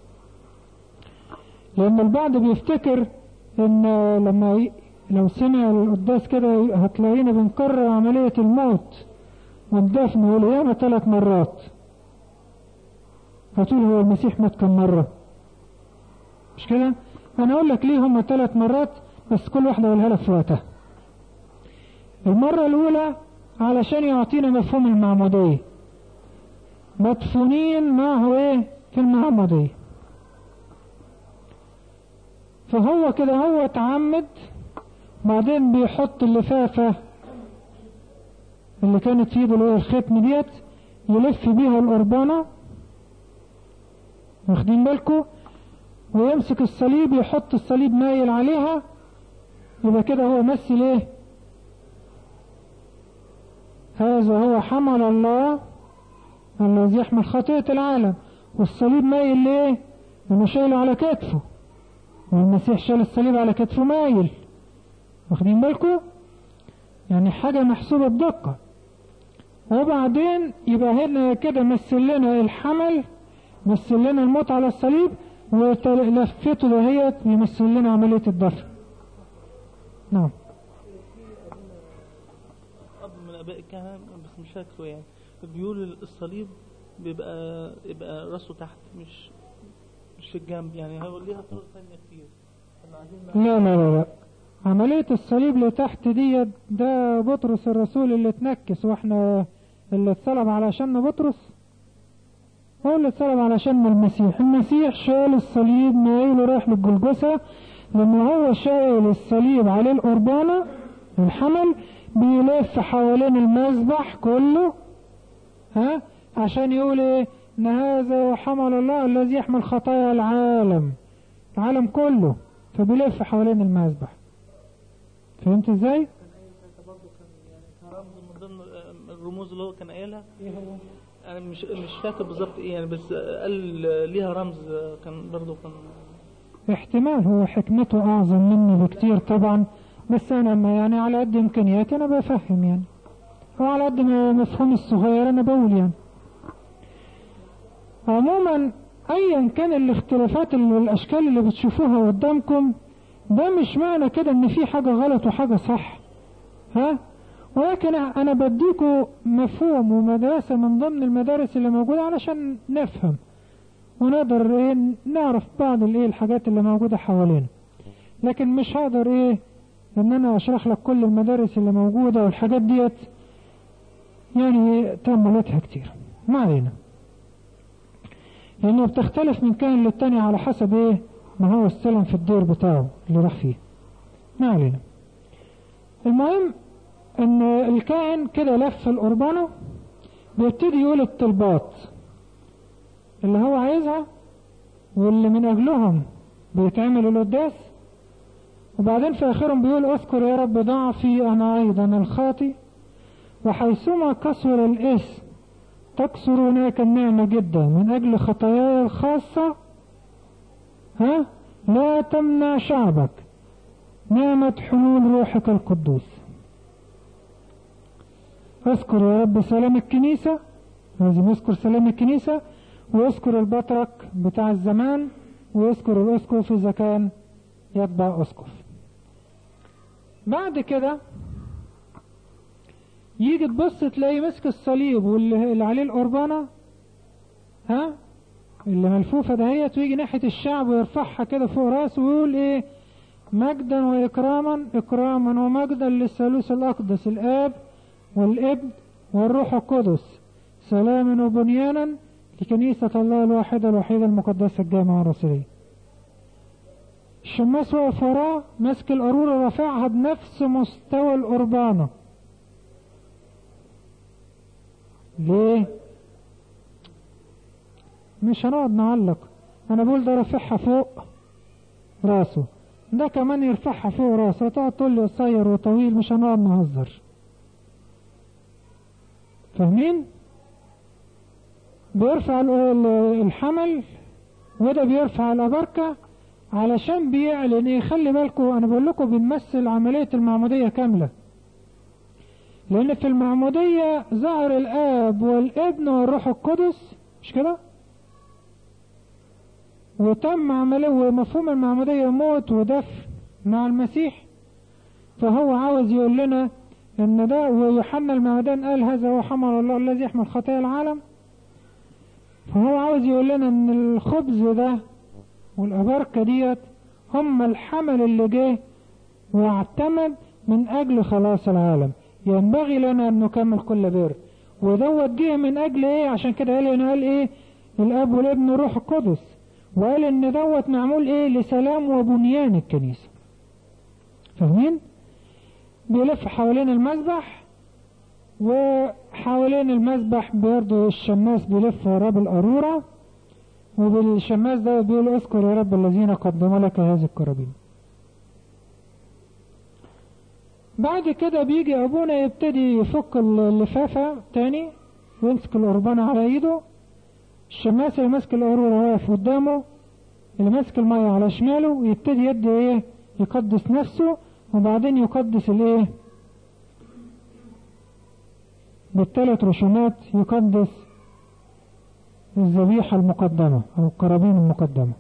لان البعض بيفتكر ان لما ي... لو سمع القداس كده هتلاقينا بنكرر عملية الموت والدفن والقيامة ثلاث مرات هتقول هو المسيح مات كم مرة مش كده انا اقول لك ليه هم ثلاث مرات بس كل واحدة اقولها لك في وقتها المرة الاولى علشان يعطينا مفهوم المعمودية مدفونين معه ايه في المعمودية فهو كده هو اتعمد بعدين بيحط اللفافة اللي كانت في ايده اللي هو الختم ديت يلف بيها القربانة واخدين بالكم ويمسك الصليب يحط الصليب مايل عليها يبقى كده هو مثل ايه هذا هو حمل الله الذي يحمل خطيئة العالم والصليب مايل ليه لانه شايله على كتفه والمسيح شال الصليب على كتفه مايل واخدين بالكم يعني حاجة محسوبة بدقة وبعدين يبقى هنا كده مثل لنا الحمل مثل لنا الموت على الصليب ولفته دهيت بيمثل لنا عملية الدفن نعم أب من آباء الكهنة بس مش فاكره يعني بيقول الصليب بيبقى يبقى راسه تحت مش مش في الجنب يعني هو ليها طرق ثانية كتير احنا عايزين لا لا لا لا عملية الصليب لتحت دي ده بطرس الرسول اللي اتنكس واحنا اللي اتصلب علشان بطرس هو اللي اتصلب علشان المسيح المسيح شال الصليب مايل ورايح للجلجسة لما هو شايل الصليب عليه القربانة الحمل بيلف حوالين المذبح كله ها عشان يقول ايه ان هذا حمل الله الذي يحمل خطايا العالم العالم كله فبيلف حوالين المذبح فهمت ازاي؟ برضه كان يعني رمز من ضمن الرموز اللي هو كان قايلها انا مش مش فاكر بالظبط ايه يعني بس قال ليها رمز كان برضه كان احتمال هو حكمته اعظم مني بكتير طبعا بس انا ما يعني على قد امكانياتي انا بفهم يعني وعلى قد ما مفهومي الصغير انا بقول يعني عموما ايا كان الاختلافات اللي والاشكال اللي بتشوفوها قدامكم ده مش معنى كده ان في حاجة غلط وحاجة صح ها ولكن انا بديكوا مفهوم ومدرسة من ضمن المدارس اللي موجودة علشان نفهم ونقدر ايه نعرف بعض الايه الحاجات اللي موجودة حوالينا لكن مش هقدر ايه ان انا اشرح لك كل المدارس اللي موجودة والحاجات ديت يعني تأملاتها كتير ما علينا لأنه بتختلف من كان للتاني على حسب ايه ما هو استلم في الدور بتاعه اللي راح فيه ما علينا المهم ان الكائن كده لف القربانة بيبتدي يقول الطلبات اللي هو عايزها واللي من اجلهم بيتعمل القداس وبعدين في اخرهم بيقول اذكر يا رب ضعفي انا ايضا الخاطي وحيثما كسر الاسم تكسر هناك النعمة جدا من اجل خطاياي الخاصة ها لا تمنع شعبك نعمة حلول روحك القدوس اذكر يا رب سلام الكنيسة لازم يذكر سلام الكنيسة ويذكر البطرك بتاع الزمان ويذكر الاسقف اذا كان يتبع اسقف بعد كده يجي تبص تلاقي مسك الصليب واللي عليه القربانة ها اللي ملفوفة دهيت ويجي ناحية الشعب ويرفعها كده فوق راسه ويقول ايه مجدا وإكراما إكراما ومجدا للثالوث الأقدس الآب والابن والروح القدس سلاما وبنيانا لكنيسة الله الواحدة الوحيدة المقدسة الجامعة الرسولية الشماس واقف وراه ماسك القارورة رافعها بنفس مستوى القربانة ليه؟ مش هنقعد نعلق انا بقول ده رافعها فوق راسه ده كمان يرفعها فوق راسه تقعد تقول لي قصير وطويل مش هنقعد نهزر فاهمين بيرفع الحمل وده بيرفع الأبركة علشان بيعلن ايه خلي بالكم انا بقول لكم بنمثل عملية المعمودية كاملة لان في المعمودية ظهر الاب والابن والروح القدس مش كده وتم عملية ومفهوم المعمودية موت ودفن مع المسيح فهو عاوز يقول لنا ان ده ويوحنا المعمدان قال هذا هو حمل الله الذي يحمل خطايا العالم فهو عاوز يقول لنا ان الخبز ده والأبركة ديت هم الحمل اللي جه واعتمد من أجل خلاص العالم ينبغي لنا أن نكمل كل بر ودوت جه من أجل إيه عشان كده قال هنا قال إيه الأب والابن والروح القدس وقال إن دوت معمول إيه لسلام وبنيان الكنيسة فاهمين؟ بيلف حوالين المذبح وحوالين المذبح برضه الشماس بيلف وراه بالقارورة وبالشماس ده بيقول اذكر يا رب الذين قدموا لك هذه القرابين بعد كده بيجي ابونا يبتدي يفك اللفافة تاني ويمسك القربانة على ايده الشماس اللي ماسك القارورة واقف قدامه اللي ماسك المية على شماله ويبتدي يدي ايه يقدس نفسه وبعدين يقدس الايه بالثلاث رسومات يقدس الذبيحة المقدمة أو القرابين المقدمة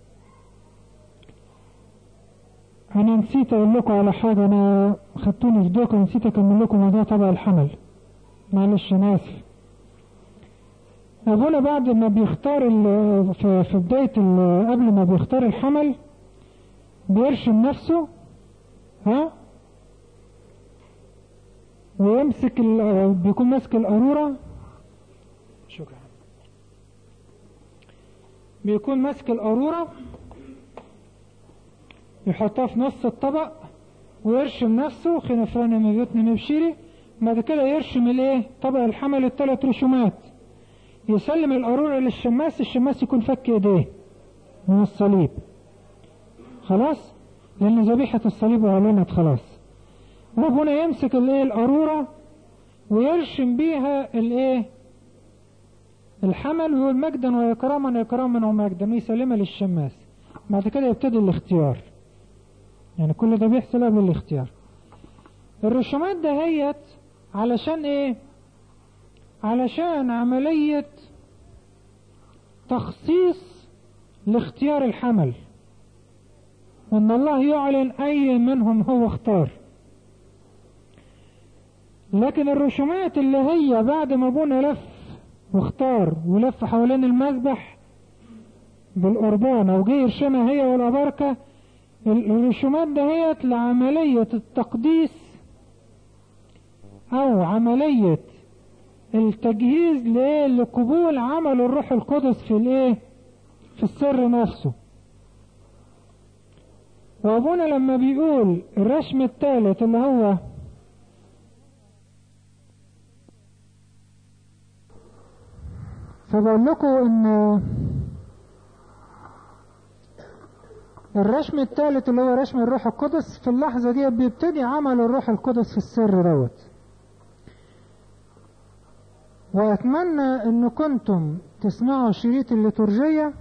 أنا نسيت أقول لكم على حاجة أنا خدتوني في دوكا نسيت أكمل لكم موضوع تبع الحمل معلش أنا آسف أبونا بعد ما بيختار في بداية قبل ما بيختار الحمل بيرشم نفسه ها ويمسك بيكون ماسك القارورة شكرا بيكون ماسك القارورة يحطها في نص الطبق ويرشم نفسه خنفران مبيوتنا مبشيري بعد كده يرشم الايه طبق الحمل الثلاث رسومات يسلم القارورة للشماس الشماس يكون فك ايديه من الصليب خلاص لان ذبيحة الصليب اعلنت خلاص ربنا يمسك الايه القارورة ويرشم بيها الايه الحمل ويقول مجدا وإكراما إكراما ومجدا ويسلمها للشماس بعد كده يبتدي الاختيار يعني كل ده بيحصل قبل الاختيار الرسومات دهيت علشان ايه علشان عملية تخصيص لاختيار الحمل وان الله يعلن اي منهم هو اختار لكن الرسومات اللي هي بعد ما ابونا لف واختار ولف حوالين المذبح بالقربان او جه يرشمها هي والأبركة الرسومات دهيت لعملية التقديس او عملية التجهيز لإيه لقبول عمل الروح القدس في الإيه في السر نفسه وأبونا لما بيقول الرسم الثالث اللي هو فبقول لكم ان الرسم الثالث اللي هو رسم الروح القدس في اللحظة دي بيبتدي عمل الروح القدس في السر دوت وأتمنى أن كنتم تسمعوا شريط الليتورجية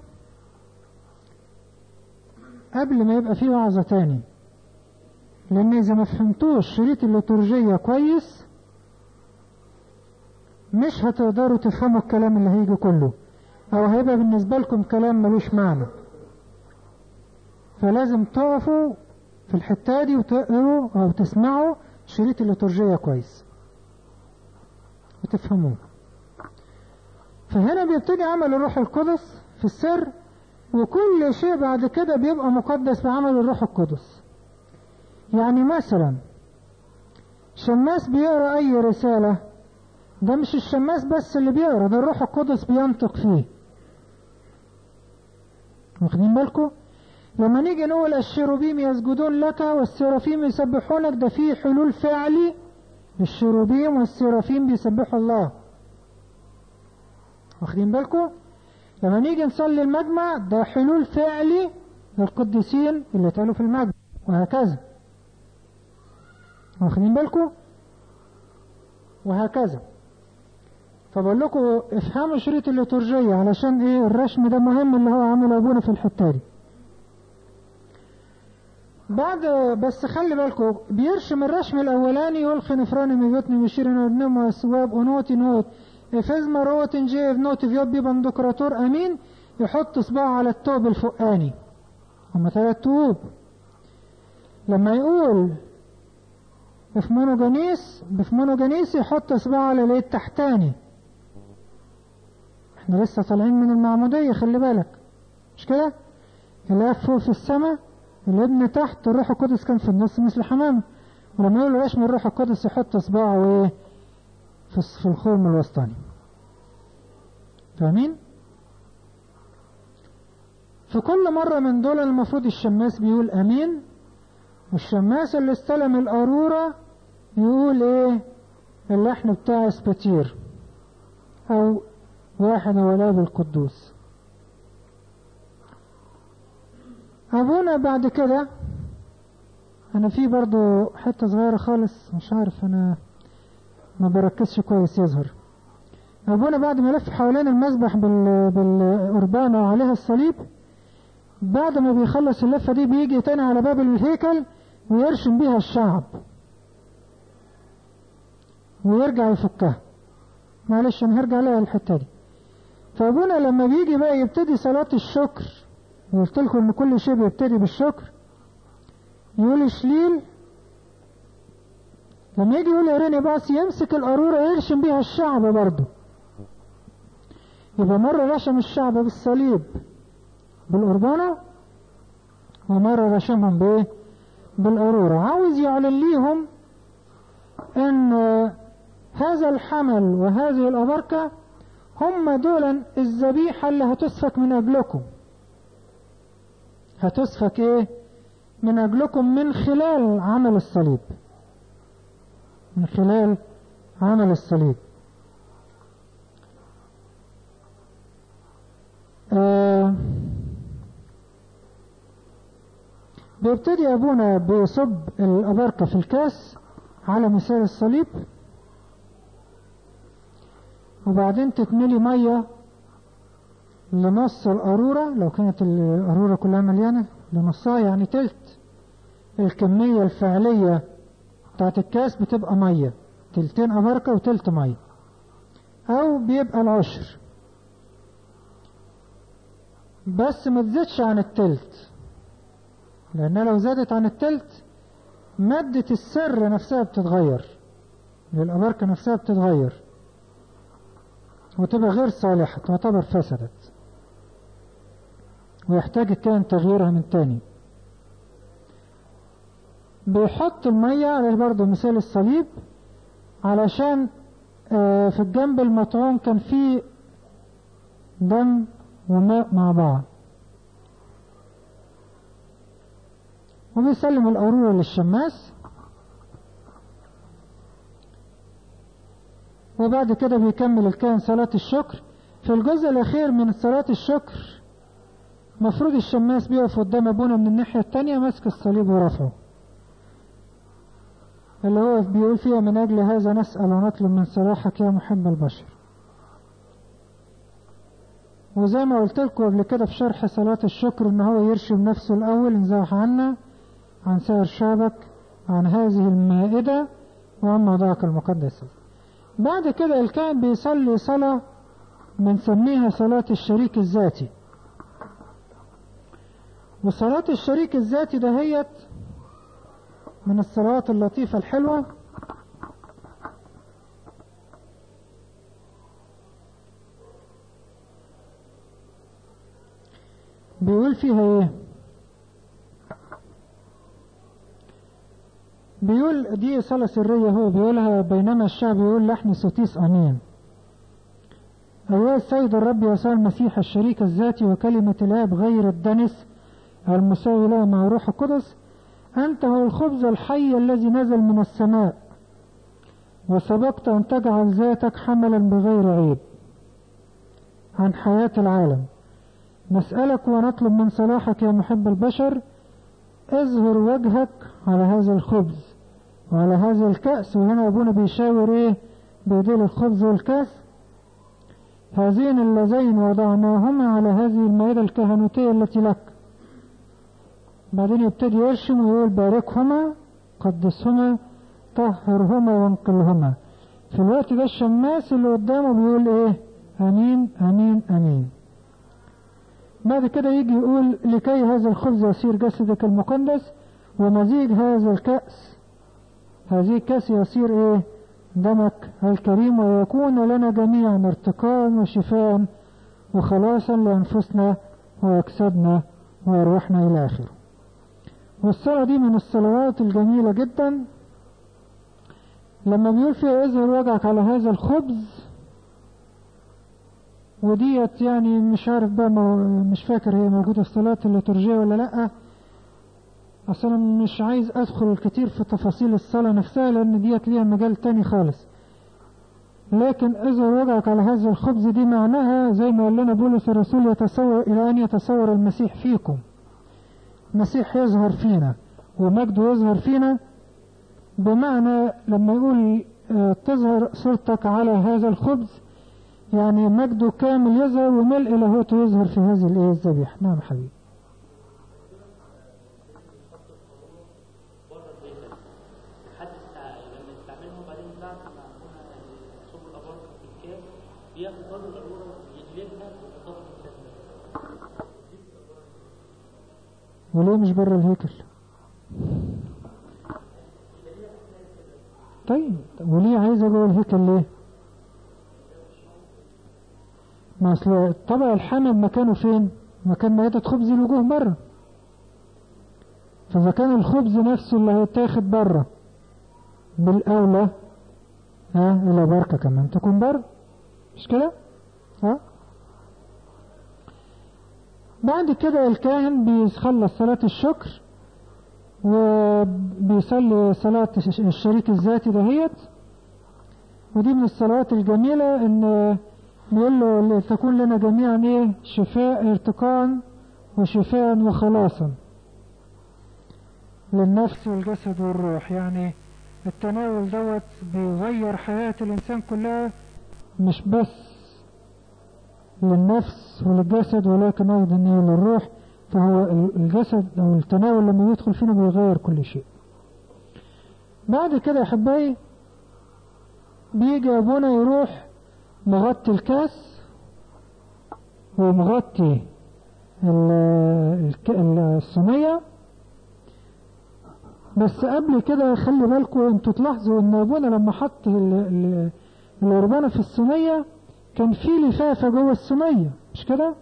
قبل ما يبقى فيه وعظة تاني لأن إذا ما فهمتوش شريط الليتورجية كويس مش هتقدروا تفهموا الكلام اللي هيجي كله أو هيبقى بالنسبة لكم كلام ملوش معنى فلازم تقفوا في الحتة دي وتقروا أو تسمعوا شريط الليتورجية كويس وتفهموه فهنا بيبتدي عمل الروح القدس في السر وكل شيء بعد كده بيبقى مقدس بعمل الروح القدس يعني مثلا شماس بيقرا اي رسالة ده مش الشماس بس اللي بيقرا ده الروح القدس بينطق فيه واخدين بالكم لما نيجي نقول الشيروبيم يسجدون لك والسرافيم يسبحونك ده فيه حلول فعلي الشيروبيم والسرافيم بيسبحوا الله واخدين بالكم لما نيجي نصلي المجمع ده حلول فعلي للقديسين اللي اتقالوا في المجمع وهكذا واخدين بالكم وهكذا فبقول لكم افهموا شريط الليتورجية علشان ايه الرسم ده مهم اللي هو عامل ابونا في الحتة دي بعد بس خلي بالكم بيرسم الرسم الاولاني يلقي نفراني ميجوتني مشير نودنم وسواب ونوتي نوت افزما روت جيف نوت فيوبي بندقراطور امين يحط صباعه على التوب الفوقاني هما ثلاث توب لما يقول بفمونوجانيس بفمونوجانيس يحط صباعه على الايه التحتاني احنا لسه طالعين من المعمودية خلي بالك مش كده الاب فوق في السماء الابن تحت الروح القدس كان في النص مثل حمامة ولما يقول رسم الروح القدس يحط صباعه ايه في في الخرم الوسطاني فاهمين في كل مرة من دول المفروض الشماس بيقول امين والشماس اللي استلم القارورة يقول ايه اللحن بتاع اسباتير او واحد والاب القدوس ابونا بعد كده انا في برضو حتة صغيرة خالص مش عارف انا ما بركزش كويس يظهر ابونا بعد ما لف حوالين المسبح بال... بالقربانة وعليها الصليب بعد ما بيخلص اللفة دي بيجي تاني على باب الهيكل ويرشم بيها الشعب ويرجع يفكها معلش انا هرجع لها الحتة دي فابونا لما بيجي بقى يبتدي صلاة الشكر وقلت لكم ان كل شيء بيبتدي بالشكر يقول شليل لما يجي يقول يا ريني باص يمسك القارورة يرشم بيها الشعب برضه يبقى مرة رشم الشعب بالصليب بالقربانة ومرة رشمهم بايه بالقارورة عاوز يعلن ليهم ان هذا الحمل وهذه الأبركة هم دول الذبيحة اللي هتسفك من أجلكم هتسفك ايه من أجلكم من خلال عمل الصليب من خلال عمل الصليب آه بيبتدي أبونا بيصب الأبركة في الكاس على مثال الصليب وبعدين تتملي مية لنص القارورة لو كانت القارورة كلها مليانة لنصها يعني تلت الكمية الفعلية بتاعت الكاس بتبقى مية تلتين أبركة وتلت مية أو بيبقى العشر بس ما تزيدش عن التلت لأن لو زادت عن التلت مادة السر نفسها بتتغير الأبركة نفسها بتتغير وتبقى غير صالحة تعتبر فسدت ويحتاج كان تغييرها من تاني بيحط المية على برضه مثال الصليب علشان آه، في الجنب المطعون كان فيه دم وماء مع بعض وبيسلم القارورة للشماس وبعد كده بيكمل الكاهن صلاة الشكر في الجزء الأخير من صلاة الشكر مفروض الشماس بيقف قدام أبونا من الناحية التانية ماسك الصليب ورفعه اللي هو بيقول فيها من أجل هذا نسأل ونطلب من صلاحك يا محب البشر وزي ما قلت لكم قبل كده في شرح صلاة الشكر ان هو يرشم نفسه الاول انزاح عنا عن سائر شعبك عن هذه المائدة وعن موضعك المقدس بعد كده الكاهن بيصلي صلاة بنسميها صلاة الشريك الذاتي وصلاة الشريك الذاتي دهيت من الصلوات اللطيفة الحلوة بيقول فيها ايه بيقول دي صلاة سرية هو بيقولها بينما الشعب يقول لحن سوتيس أمين أيها السيد الرب يسوع المسيح الشريك الذاتي وكلمة الآب غير الدنس المساوي له مع روح القدس أنت هو الخبز الحي الذي نزل من السماء وسبقت أن تجعل ذاتك حملا بغير عيب عن حياة العالم نسألك ونطلب من صلاحك يا محب البشر اظهر وجهك على هذا الخبز وعلى هذا الكأس وهنا أبونا بيشاور ايه بيديه الخبز والكأس هذين اللذين وضعناهما على هذه المائدة الكهنوتية التي لك بعدين يبتدي يرشم ويقول باركهما قدسهما طهرهما وانقلهما في الوقت ده الشماس اللي قدامه بيقول ايه امين امين امين بعد كده يجي يقول لكي هذا الخبز يصير جسدك المقدس ومزيج هذا الكأس هذه الكأس يصير ايه دمك الكريم ويكون لنا جميعا ارتقاء وشفاء وخلاصا لأنفسنا وأجسادنا وأرواحنا إلى آخره والصلاة دي من الصلوات الجميلة جدا لما بيقول فيها اظهر وجهك على هذا الخبز وديت يعني مش عارف بقى مش فاكر هي موجودة في الصلاة الليتورجية ولا لأ أصلا مش عايز أدخل كتير في تفاصيل الصلاة نفسها لأن ديت ليها مجال تاني خالص لكن اظهر وجهك على هذا الخبز دي معناها زي ما قال لنا بولس الرسول يتصور إلى أن يتصور المسيح فيكم المسيح يظهر فينا ومجده يظهر فينا بمعنى لما يقول تظهر صورتك على هذا الخبز يعني مجده كامل يظهر وملء لاهوته يظهر في هذه الايه الذبيحه نعم حبيبي وليه مش بره الهيكل طيب وليه عايزه جوه الهيكل ليه ما اصل طبق الحمم مكانه فين مكان مائدة خبز الوجوه بره فإذا كان الخبز نفسه اللي هيتاخد بره بالأولى ها إلى بركة كمان تكون بره مش كده ها بعد كده الكاهن بيخلص صلاة الشكر وبيصلي صلاة الشريك الذاتي دهيت ودي من الصلوات الجميلة ان بيقول له تكون لنا جميعا ايه شفاء ارتقاء وشفاء وخلاصا للنفس والجسد والروح يعني التناول دوت بيغير حياة الإنسان كلها مش بس للنفس وللجسد ولكن أيضا للروح فهو الجسد أو التناول لما يدخل فينا بيغير كل شيء بعد كده يا حبايبي بيجي أبونا يروح مغطي الكاس ومغطي الصينية بس قبل كده خلي بالكم انتوا تلاحظوا ان ابونا لما حط القربانة في الصينية كان في لفافة جوه الصينية مش كده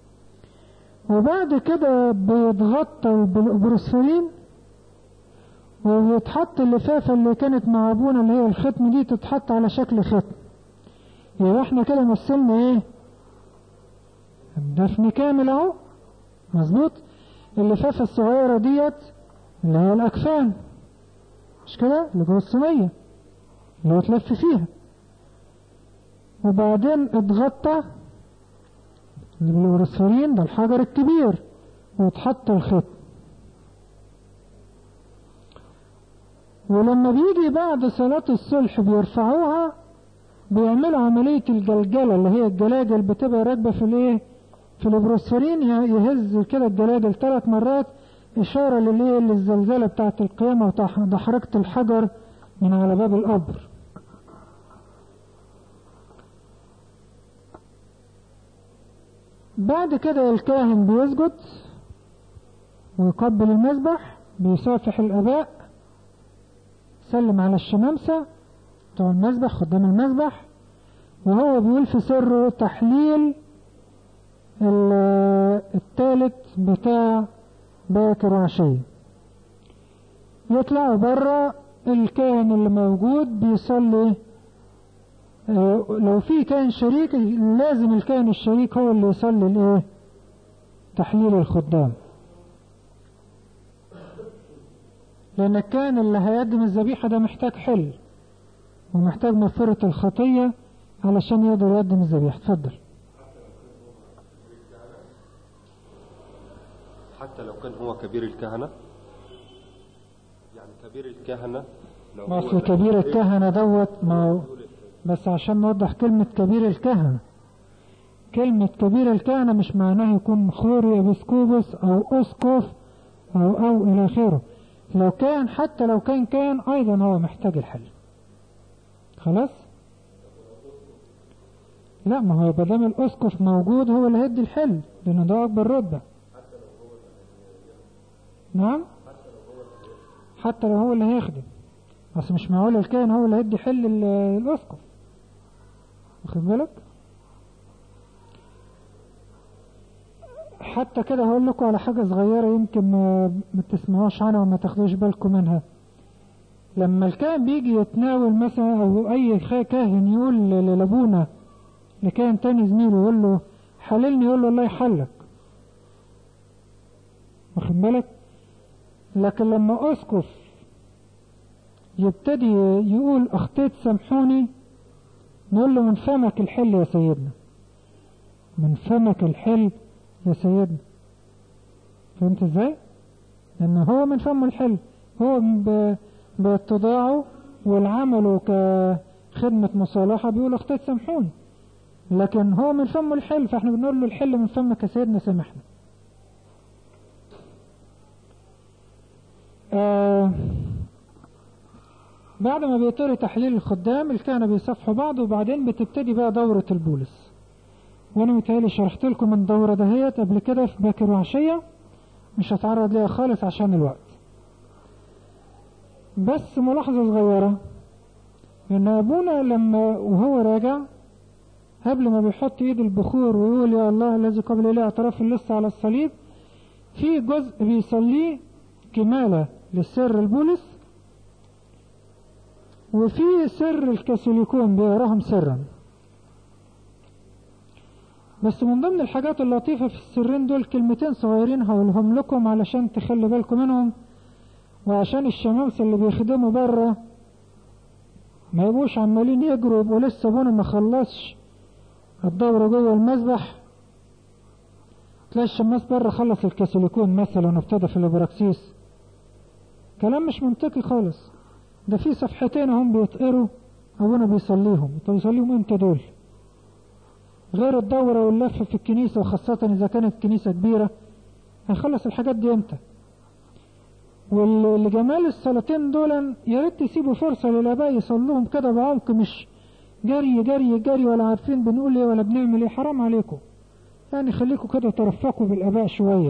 وبعد كده بيتغطى بالبروسفرين ويتحط اللفافة اللي كانت مع ابونا اللي هي الختم دي تتحط على شكل ختم يبقى احنا كده مثلنا ايه دفن كامل اهو مظبوط اللفافة الصغيرة ديت اللي هي الاكفان مش كده اللي جوه الصينية اللي هو تلف فيها وبعدين اتغطى بالورسفرين ده الحجر الكبير واتحط الختم ولما بيجي بعد صلاة الصلح بيرفعوها بيعملوا عملية الجلجلة اللي هي الجلاجل بتبقى راكبة في الايه في البروسفرين يهز كده الجلاجل ثلاث مرات إشارة للايه للزلزلة بتاعة القيامة وحركة الحجر من على باب القبر بعد كده الكاهن بيسجد ويقبل المذبح بيصافح الآباء سلم على الشمامسة بتوع المذبح خدام المذبح وهو بيقول في سره تحليل الثالث بتاع باكر وعشية يطلعوا بره الكاهن اللي موجود بيصلي لو في كاهن شريك لازم الكاهن الشريك هو اللي يصلي الايه تحليل الخدام لان الكاهن اللي هيقدم الذبيحة ده محتاج حل ومحتاج مغفرة الخطية علشان يقدر يقدم الذبيحة اتفضل حتى لو كان هو كبير الكهنة يعني كبير الكهنة لو ما هو أصل كبير الكهنة دوت ما هو بس عشان نوضح كلمة كبير الكهنة كلمة كبير الكهنة مش معناه يكون خوري بسكوبس أو أسقف أو أو إلى آخره لو كان حتى لو كان كان أيضا هو محتاج الحل خلاص لا ما هو بدام الأسقف موجود هو اللي هيدي الحل لأنه ده أكبر رتبة نعم حتى لو هو اللي هيخدم بس مش معقول الكاهن هو اللي هيدي حل ال- الأسقف واخد بالك حتى كده هقول لكم على حاجة صغيرة يمكن ما, ما تسمعوش عنها وما تاخدوش بالكم منها لما الكاهن بيجي يتناول مثلا او اي خا- كاهن يقول ل- لابونا لكاهن تاني زميله يقول له حللني يقول له الله يحلك واخد بالك لكن لما اسقف يبتدي يقول اخطيت سامحوني نقول له من فمك الحل يا سيدنا من فمك الحل يا سيدنا فهمت ازاي لان هو من فمه الحل هو ب- باتضاعه والعمل كخدمة مصالحة بيقول اخطيت سامحوني لكن هو من فمه الحل فاحنا بنقول له الحل من فمك يا سيدنا سامحنا آه بعد ما بيطري تحليل الخدام الكهنة بيصفحوا بعض وبعدين بتبتدي بقى دورة البولس وانا متهيألي شرحت لكم الدورة دهيت قبل كده في باكر وعشية مش هتعرض ليها خالص عشان الوقت بس ملاحظة صغيرة ان ابونا لما وهو راجع قبل ما بيحط ايد البخور ويقول يا الله الذي قبل اليه اعتراف اللص على الصليب في جزء بيصليه كمالة للسر البولس وفي سر الكاثوليكون بيقراهم سرا بس من ضمن الحاجات اللطيفة في السرين دول كلمتين صغيرين هقولهم لكم علشان تخلي بالكم منهم وعشان الشمامسة اللي بيخدموا بره ما يبقوش عمالين يجروا يبقوا لسه ابونا ما خلصش الدورة جوه المسبح تلاقي الشماس بره خلص الكاثوليكون مثلا وابتدى في الابراكسيس كلام مش منطقي خالص ده في صفحتين هم بيتقروا ابونا بيصليهم طب يصليهم امتى دول غير الدورة واللف في الكنيسة وخاصة إذا كانت كنيسة كبيرة هيخلص الحاجات دي امتى ولجمال الصلاتين دول يا ريت تسيبوا فرصة للآباء يصلوهم كده بعمق مش جري جري جري ولا عارفين بنقول ايه ولا بنعمل ايه حرام عليكم يعني خليكم كده ترفقوا بالآباء شوية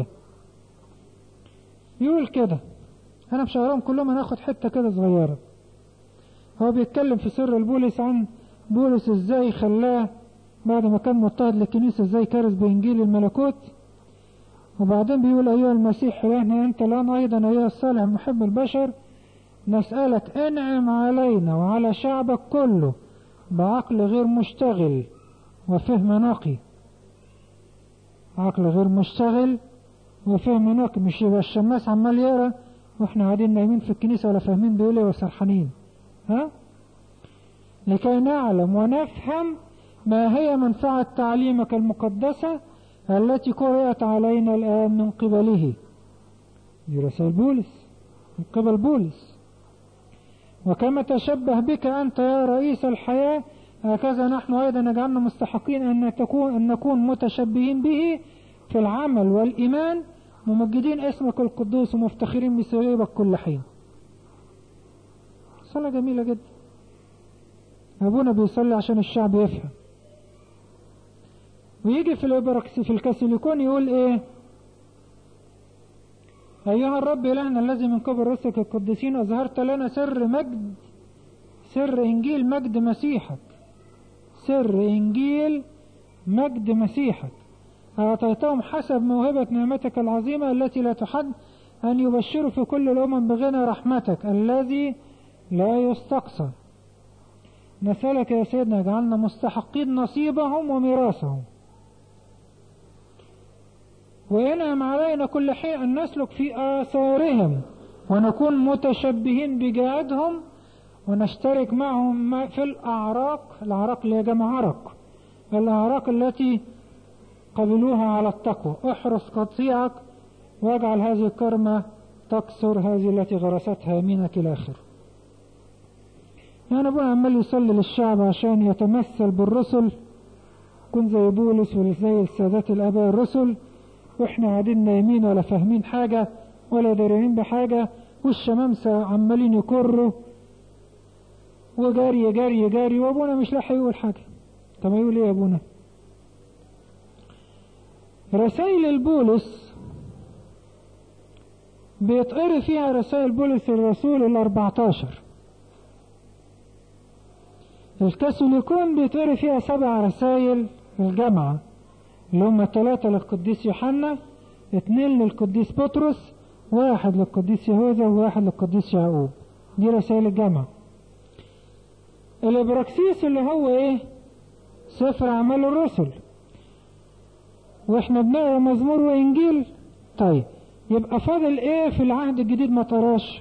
يقول كده أنا مش هقراهم كلهم هناخد حتة كده صغيرة هو بيتكلم في سر البولس عن بولس ازاي خلاه بعد ما كان مضطهد للكنيسة ازاي كارث بإنجيل الملكوت وبعدين بيقول أيها المسيح إلهنا أنت الآن أيضا أيها الصالح محب البشر نسألك انعم علينا وعلى شعبك كله بعقل غير مشتغل وفهم نقي عقل غير مشتغل وفهم نقي مش يبقى الشماس عمال يقرا واحنا قاعدين نايمين في الكنيسة ولا فاهمين بيقول ايه وسرحانين ها لكي نعلم ونفهم ما هي منفعة تعليمك المقدسة التي قرأت علينا الآن من قبله دي رسائل بولس من قبل بولس وكما تشبه بك أنت يا رئيس الحياة هكذا نحن أيضا نجعلنا مستحقين أن, تكون أن نكون متشبهين به في العمل والإيمان ممجدين اسمك القدوس ومفتخرين بسببك كل حين صلاة جميلة جدا أبونا بيصلي عشان الشعب يفهم ويجي في الإبركسي في الكاثوليكون يقول إيه أيها الرب إلهنا الذي من قبل رسلك القديسين أظهرت لنا سر مجد سر إنجيل مجد مسيحك سر إنجيل مجد مسيحك أعطيتهم حسب موهبة نعمتك العظيمة التي لا تحد أن يبشروا في كل الأمم بغنى رحمتك الذي لا يستقصى نسألك يا سيدنا اجعلنا مستحقين نصيبهم وميراثهم وينعم علينا كل حين أن نسلك في آثارهم ونكون متشبهين بجهادهم ونشترك معهم في الأعراق الأعراق اللي هي جمع عرق الأعراق التي قبلوها على التقوى احرص قطيعك واجعل هذه الكرمة تكسر هذه التي غرستها يمينك إلى آخره يعني أبونا عمال يصلي للشعب عشان يتمثل بالرسل يكون زي بولس وزي السادات الآباء الرسل واحنا قاعدين نايمين ولا فاهمين حاجة ولا دارين بحاجة والشمامسة عمالين يكروا وجاري جاري جاري وابونا مش لاحق يقول حاجة طب يقول ايه يا ابونا رسائل البولس بيتقري فيها رسائل بولس الرسول الاربعتاشر الكاثوليكون بيتقري فيها سبع رسائل الجامعة اللي هم ثلاثة للقديس يوحنا اثنين للقديس بطرس واحد للقديس يهوذا وواحد للقديس يعقوب دي رسائل الجامعة الابراكسيس اللي هو ايه سفر اعمال الرسل واحنا بنقرا مزمور وانجيل طيب يبقى فاضل ايه في العهد الجديد ما تراش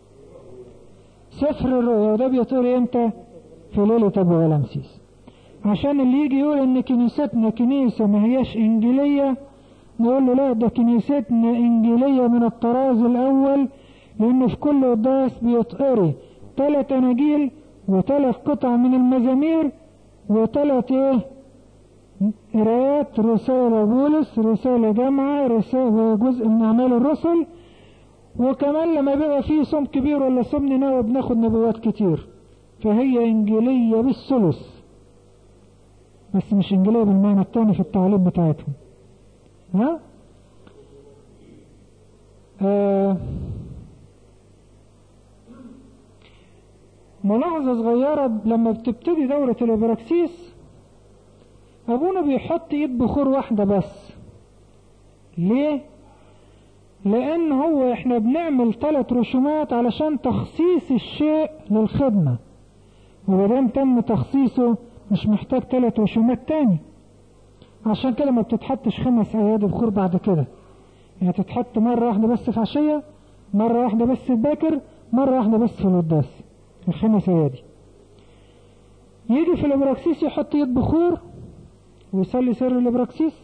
سفر الرؤيا وده بيطير امتى في ليلة ابو غلامسيس عشان اللي يجي يقول ان كنيستنا كنيسة ما هياش انجيلية نقول له لا ده كنيستنا انجيلية من الطراز الاول لان في كل قداس بيتقري ثلاث اناجيل وثلاث قطع من المزامير وثلاث ايه قراءات رسالة بولس رسالة جامعة رسالة جزء من أعمال الرسل وكمان لما بيبقى فيه صوم كبير ولا صوم نينوى بناخد نبوات كتير فهي إنجيلية بالثلث بس مش إنجيلية بالمعنى التاني في التعليم بتاعتهم ها؟ آه ملاحظة صغيرة لما بتبتدي دورة الإبراكسيس أبونا بيحط إيد بخور واحدة بس ليه؟ لأن هو إحنا بنعمل ثلاث رسومات علشان تخصيص الشيء للخدمة ومادام تم تخصيصه مش محتاج ثلاث رسومات تاني عشان كده ما بتتحطش خمس أيادي بخور بعد كده يعني تتحط مرة واحدة بس في عشية مرة واحدة بس في باكر مرة واحدة بس في القداس الخمس أيادي يجي في الإبراكسيس يحط يد بخور ويصلي سر الإبراكسيس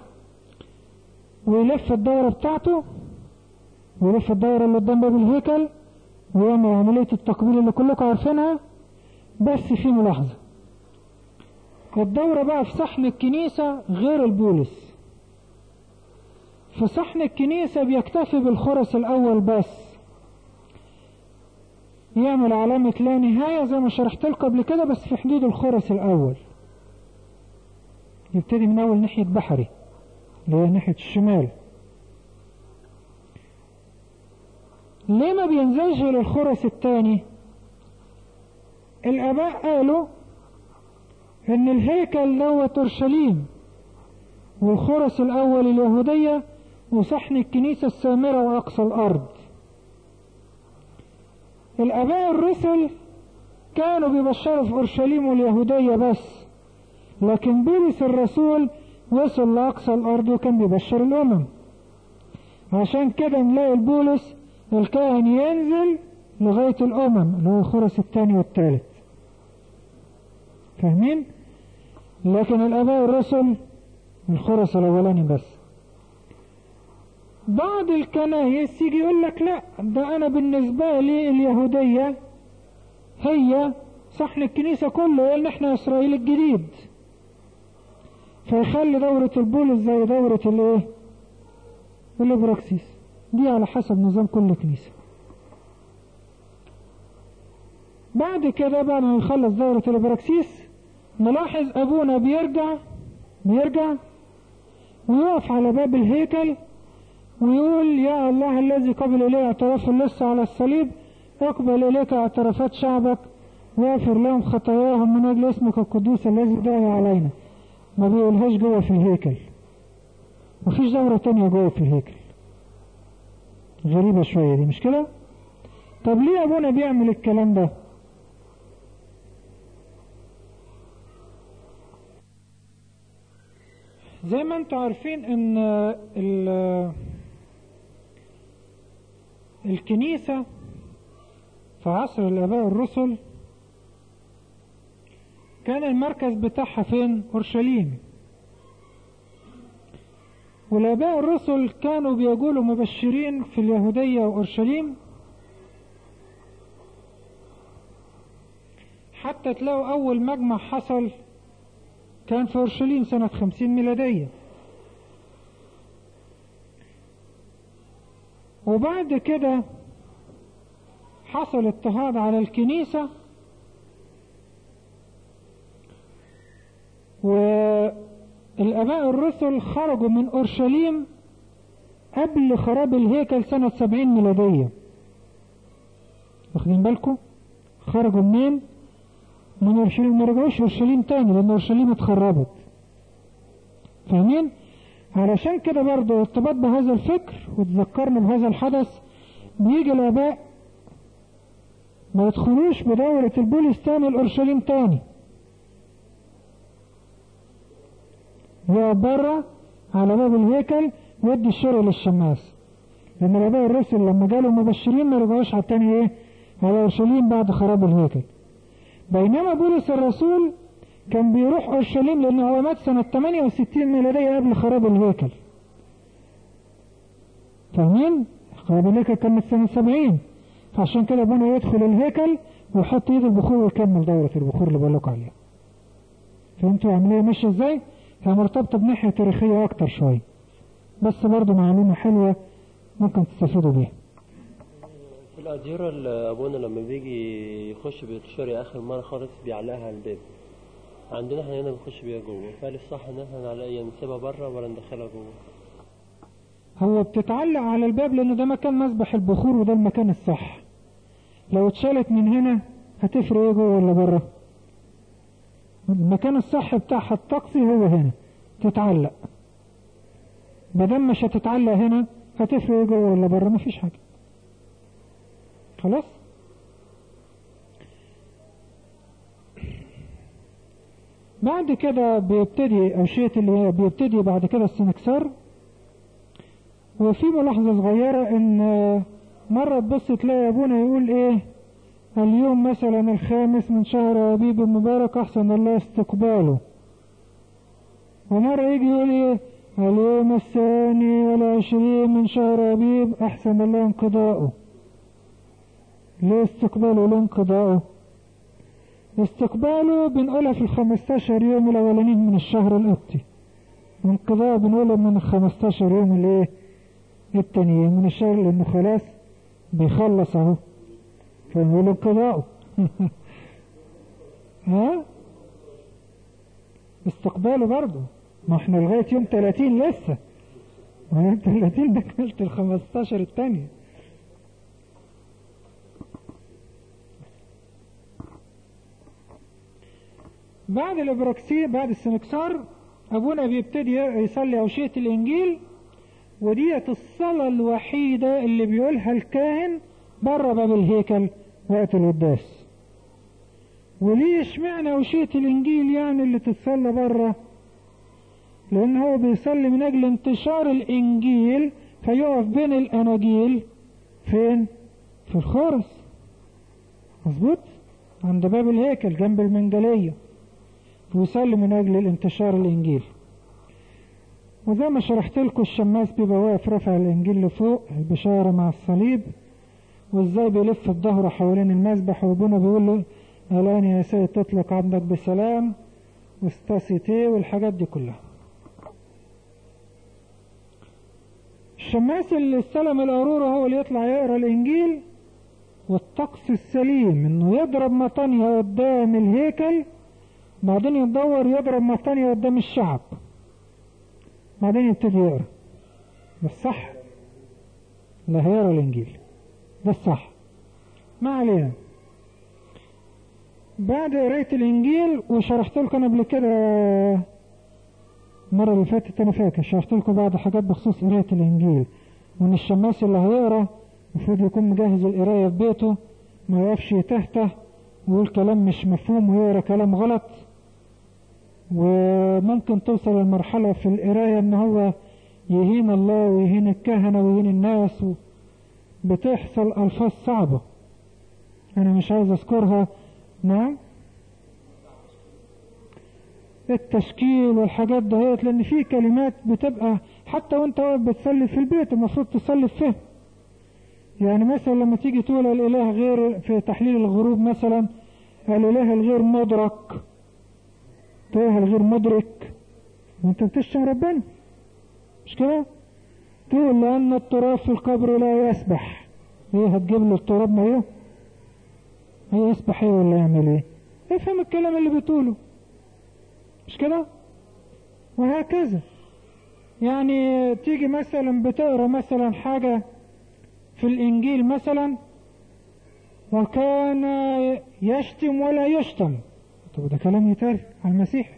ويلف الدورة بتاعته ويلف الدورة اللي قدام باب الهيكل ويعمل عملية التقبيل اللي كلكم عارفينها بس في ملاحظة الدورة بقى في صحن الكنيسة غير البولس في صحن الكنيسة بيكتفي بالخرس الأول بس يعمل علامة لا نهاية زي ما شرحت لكم قبل كده بس في حدود الخرس الأول يبتدي من أول ناحية بحري اللي هي ناحية الشمال ليه ما بينزلش للخرس الثاني الآباء قالوا إن الهيكل دوت أورشليم والخرس الأول اليهودية وصحن الكنيسة السامرة وأقصى الأرض الآباء الرسل كانوا بيبشروا في أورشليم واليهودية بس لكن بولس الرسول وصل لأقصى الأرض وكان بيبشر الأمم عشان كده نلاقي البولس الكاهن ينزل لغاية الأمم اللي هو الخرس الثاني والثالث فاهمين؟ لكن الآباء الرسل الخرس الأولاني بس بعض الكنايس يجي يقول لك لا ده أنا بالنسبة لي اليهودية هي صحن الكنيسة كله لأن احنا إسرائيل الجديد فيخلي دورة البولس زي دورة الايه الابراكسيس دي على حسب نظام كل كنيسة بعد كده بعد ما نخلص دورة الابراكسيس نلاحظ ابونا بيرجع بيرجع ويقف على باب الهيكل ويقول يا الله الذي قبل إليه اعتراف اللص على الصليب اقبل إليك اعترافات شعبك واغفر لهم خطاياهم من أجل اسمك القدوس الذي دعي علينا ما بيقولهاش جوه في الهيكل مفيش دورة تانية جوه في الهيكل غريبة شوية دي مش كده طب ليه أبونا بيعمل الكلام ده زي ما انتم عارفين ان ال الكنيسة في عصر الآباء الرسل كان المركز بتاعها فين؟ أورشليم والآباء الرسل كانوا بيقولوا مبشرين في اليهودية وأورشليم حتى تلاقوا أول مجمع حصل كان في أورشليم سنة خمسين ميلادية وبعد كده حصل اضطهاد على الكنيسة والآباء الرسل خرجوا من أورشليم قبل خراب الهيكل سنة سبعين ميلادية واخدين بالكم خرجوا منين من أورشليم ما رجعوش أورشليم تاني لأن أورشليم اتخربت فاهمين علشان كده برضه ارتباط بهذا الفكر وتذكرنا بهذا الحدث بيجي الآباء ما يدخلوش بدورة البوليس تاني الأورشليم تاني يقف بره على باب الهيكل ويدي الشرع للشماس لأن الآباء الرسل لما جالوا مبشرين ما رجعوش على التاني إيه على أورشليم بعد خراب الهيكل بينما بولس الرسول كان بيروح أورشليم لأنه هو مات سنة 68 ميلادية قبل خراب الهيكل فاهمين؟ خراب الهيكل كان سنة 70 فعشان كده ابونا يدخل الهيكل ويحط ايد البخور ويكمل دورة البخور اللي بقول لكم عليها فهمتوا العملية ماشية ازاي؟ هي مرتبطة بناحية تاريخية أكتر شوية بس برضه معلومة حلوة ممكن تستفيدوا بيها في الأديرة اللي أبونا لما بيجي يخش بالشري آخر مرة خالص بيعلقها على الباب عندنا احنا هنا بنخش بيها جوه فهل الصح إن احنا نعلقها نسيبها بره ولا ندخلها جوه؟ هو بتتعلق على الباب لأن ده مكان مسبح البخور وده المكان الصح لو اتشالت من هنا هتفرق ايه جوه ولا بره المكان الصح بتاعها الطقسي هو هنا تتعلق مادام مش هتتعلق هنا هتفرق ايه جوه ولا بره مفيش حاجة خلاص بعد كده بيبتدي أوشية اللي هي بيبتدي بعد كده السنكسار وفي ملاحظة صغيرة ان مرة تبص تلاقي ابونا يقول ايه اليوم مثلا الخامس من شهر ابيب المبارك احسن الله استقباله ومرة يجي يقول ايه اليوم الثاني والعشرين من شهر ابيب احسن الله انقضاؤه ليه استقباله ليه انقضاؤه استقباله بنقولها في الخمستاشر يوم الاولانيين من الشهر القبطي انقضاء بنقولها من الخمستاشر يوم الايه التانيين من الشهر لانه خلاص بيخلص اهو فنقول انقضاءه ها استقباله برضه ما احنا لغاية يوم 30 لسه ما يوم 30 ده كملت ال 15 التانية بعد الابراكسي بعد السنكسار ابونا بيبتدي يصلي اوشية الانجيل وديت الصلاة الوحيدة اللي بيقولها الكاهن بره باب الهيكل وقت القداس وليه اشمعنى وشية الانجيل يعني اللي تتصلى بره لان هو بيصلي من اجل انتشار الانجيل فيقف بين الاناجيل فين في الخرس مظبوط عند باب الهيكل جنب المنجلية ويصلي من اجل الانتشار الانجيل وزي ما شرحت لكم الشماس بيبقى واقف رافع الانجيل لفوق البشارة مع الصليب وازاي بيلف الظهر حوالين المسبح وابونا بيقول له الان يا سيد تطلق عبدك بسلام واستاسيتي والحاجات دي كلها الشماس اللي استلم القارورة هو اللي يطلع يقرا الانجيل والطقس السليم انه يضرب مطانية قدام الهيكل بعدين يدور يضرب مطانية قدام الشعب بعدين يبتدي يقرا ده الصح لا هيقرا الانجيل ده الصح ما علينا بعد قراية الانجيل وشرحت لكم قبل كده المرة اللي فاتت انا فاكر شرحت لكم بعض حاجات بخصوص قراية الانجيل وان الشماس اللي هيقرا المفروض يكون مجهز القراية في بيته ما يقفش يتهته ويقول كلام مش مفهوم ويقرا كلام غلط وممكن توصل للمرحلة في القراية ان هو يهين الله ويهين الكهنة ويهين الناس و... بتحصل ألفاظ صعبة أنا مش عايز أذكرها نعم التشكيل والحاجات دهيت لأن في كلمات بتبقى حتى وأنت واقف بتصلي في البيت المفروض تصلي بفهم يعني مثلا لما تيجي تقول الإله غير في تحليل الغروب مثلا الإله الغير مدرك الإله الغير مدرك وأنت بتشتم ربنا مش كده؟ تقول لأن التراب في القبر لا يسبح ايه هتجيب له التراب ما ايه هي يسبح ايه ولا يعمل ايه افهم الكلام اللي بتقوله مش كده وهكذا يعني تيجي مثلا بتقرا مثلا حاجة في الانجيل مثلا وكان يشتم ولا يشتم طب ده كلام يتقال على المسيح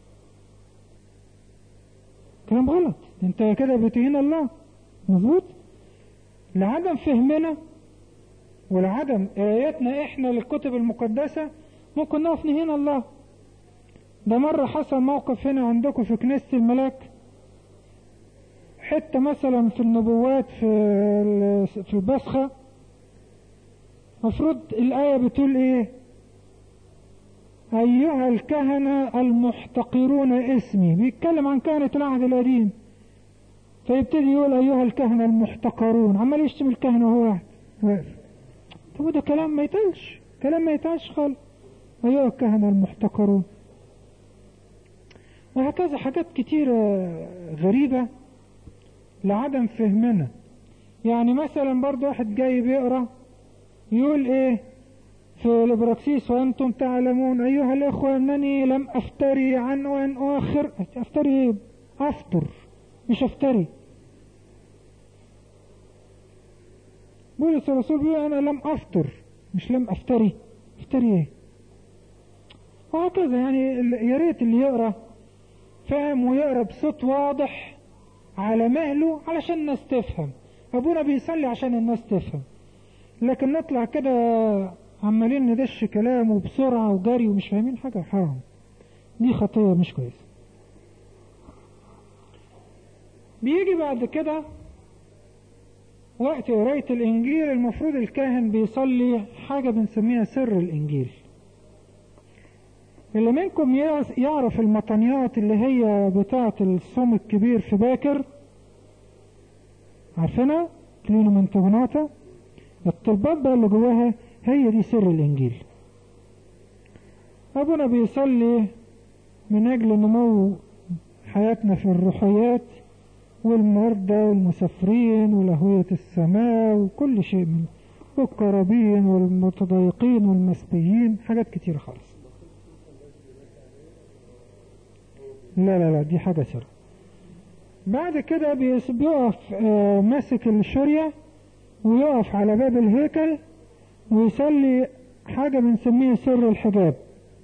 كلام غلط انت كده بتهين الله مظبوط لعدم فهمنا ولعدم قرايتنا احنا للكتب المقدسة ممكن نقف نهين الله ده مرة حصل موقف هنا عندكم في كنيسة الملاك حتة مثلا في النبوات في في البصخة مفروض الآية بتقول ايه أيها الكهنة المحتقرون اسمي بيتكلم عن كهنة العهد القديم فيبتدي يقول أيها الكهنة المحتقرون عمال يشتم الكهنة وهو واقف طب ده كلام ما يتقالش كلام ما يتقالش خالص أيها الكهنة المحتقرون وهكذا حاجات كتيرة غريبة لعدم فهمنا يعني مثلا برضو واحد جاي بيقرأ يقول ايه في الابراكسيس وانتم تعلمون ايها الاخوة انني لم افتري عن وان اخر افتري ايه افطر مش افتري بولس الرسول بيقول انا لم افطر مش لم افتري افتري ايه وهكذا يعني يا ريت اللي يقرا فاهم ويقرا بصوت واضح على مهله علشان الناس تفهم ابونا بيصلي عشان الناس تفهم لكن نطلع كده عمالين ندش كلام وبسرعة وجري ومش فاهمين حاجة حرام دي خطية مش كويسة بيجي بعد كده وقت قراية الإنجيل المفروض الكاهن بيصلي حاجة بنسميها سر الإنجيل اللي منكم يعرف المطنيات اللي هي بتاعة الصوم الكبير في باكر عارفينها كلينو منتغناتا الطلبات بقى اللي جواها هي دي سر الإنجيل أبونا بيصلي من أجل نمو حياتنا في الروحيات والمرضى والمسافرين ولهوية السماء وكل شيء من والقرابين والمتضايقين والمسبيين حاجات كتير خالص لا لا لا دي حاجة سر بعد كده بيقف ماسك الشرية ويقف على باب الهيكل ويصلي حاجة بنسميها سر الحجاب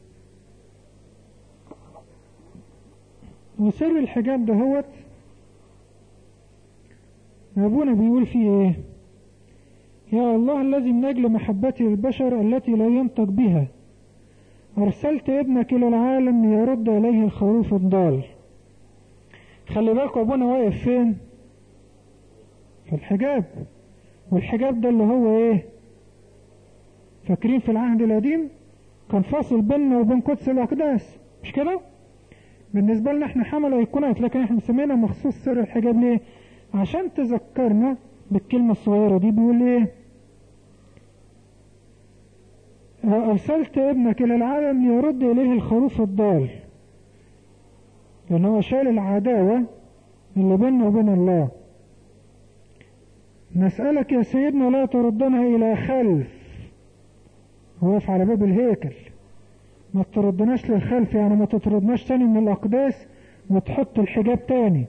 وسر الحجاب دهوت أبونا بيقول فيه إيه يا الله الذي من أجل محبتي للبشر التي لا ينطق بها أرسلت ابنك إلى العالم ليرد إليه الخروف الضال خلي بالكم أبونا واقف فين في الحجاب والحجاب ده اللي هو إيه فاكرين في العهد القديم كان فاصل بيننا وبين قدس الأقداس مش كده بالنسبة لنا احنا حمل أيقونات لكن احنا مسمينها مخصوص سر الحجاب ليه عشان تذكرنا بالكلمة الصغيرة دي بيقول ايه أرسلت ابنك إلى العالم ليرد إليه الخروف الضال لأن هو شال العداوة اللي بيننا وبين الله نسألك يا سيدنا لا تردنا إلى خلف واقف على باب الهيكل ما تردناش للخلف يعني ما تطردناش تاني من الأقداس وتحط الحجاب تاني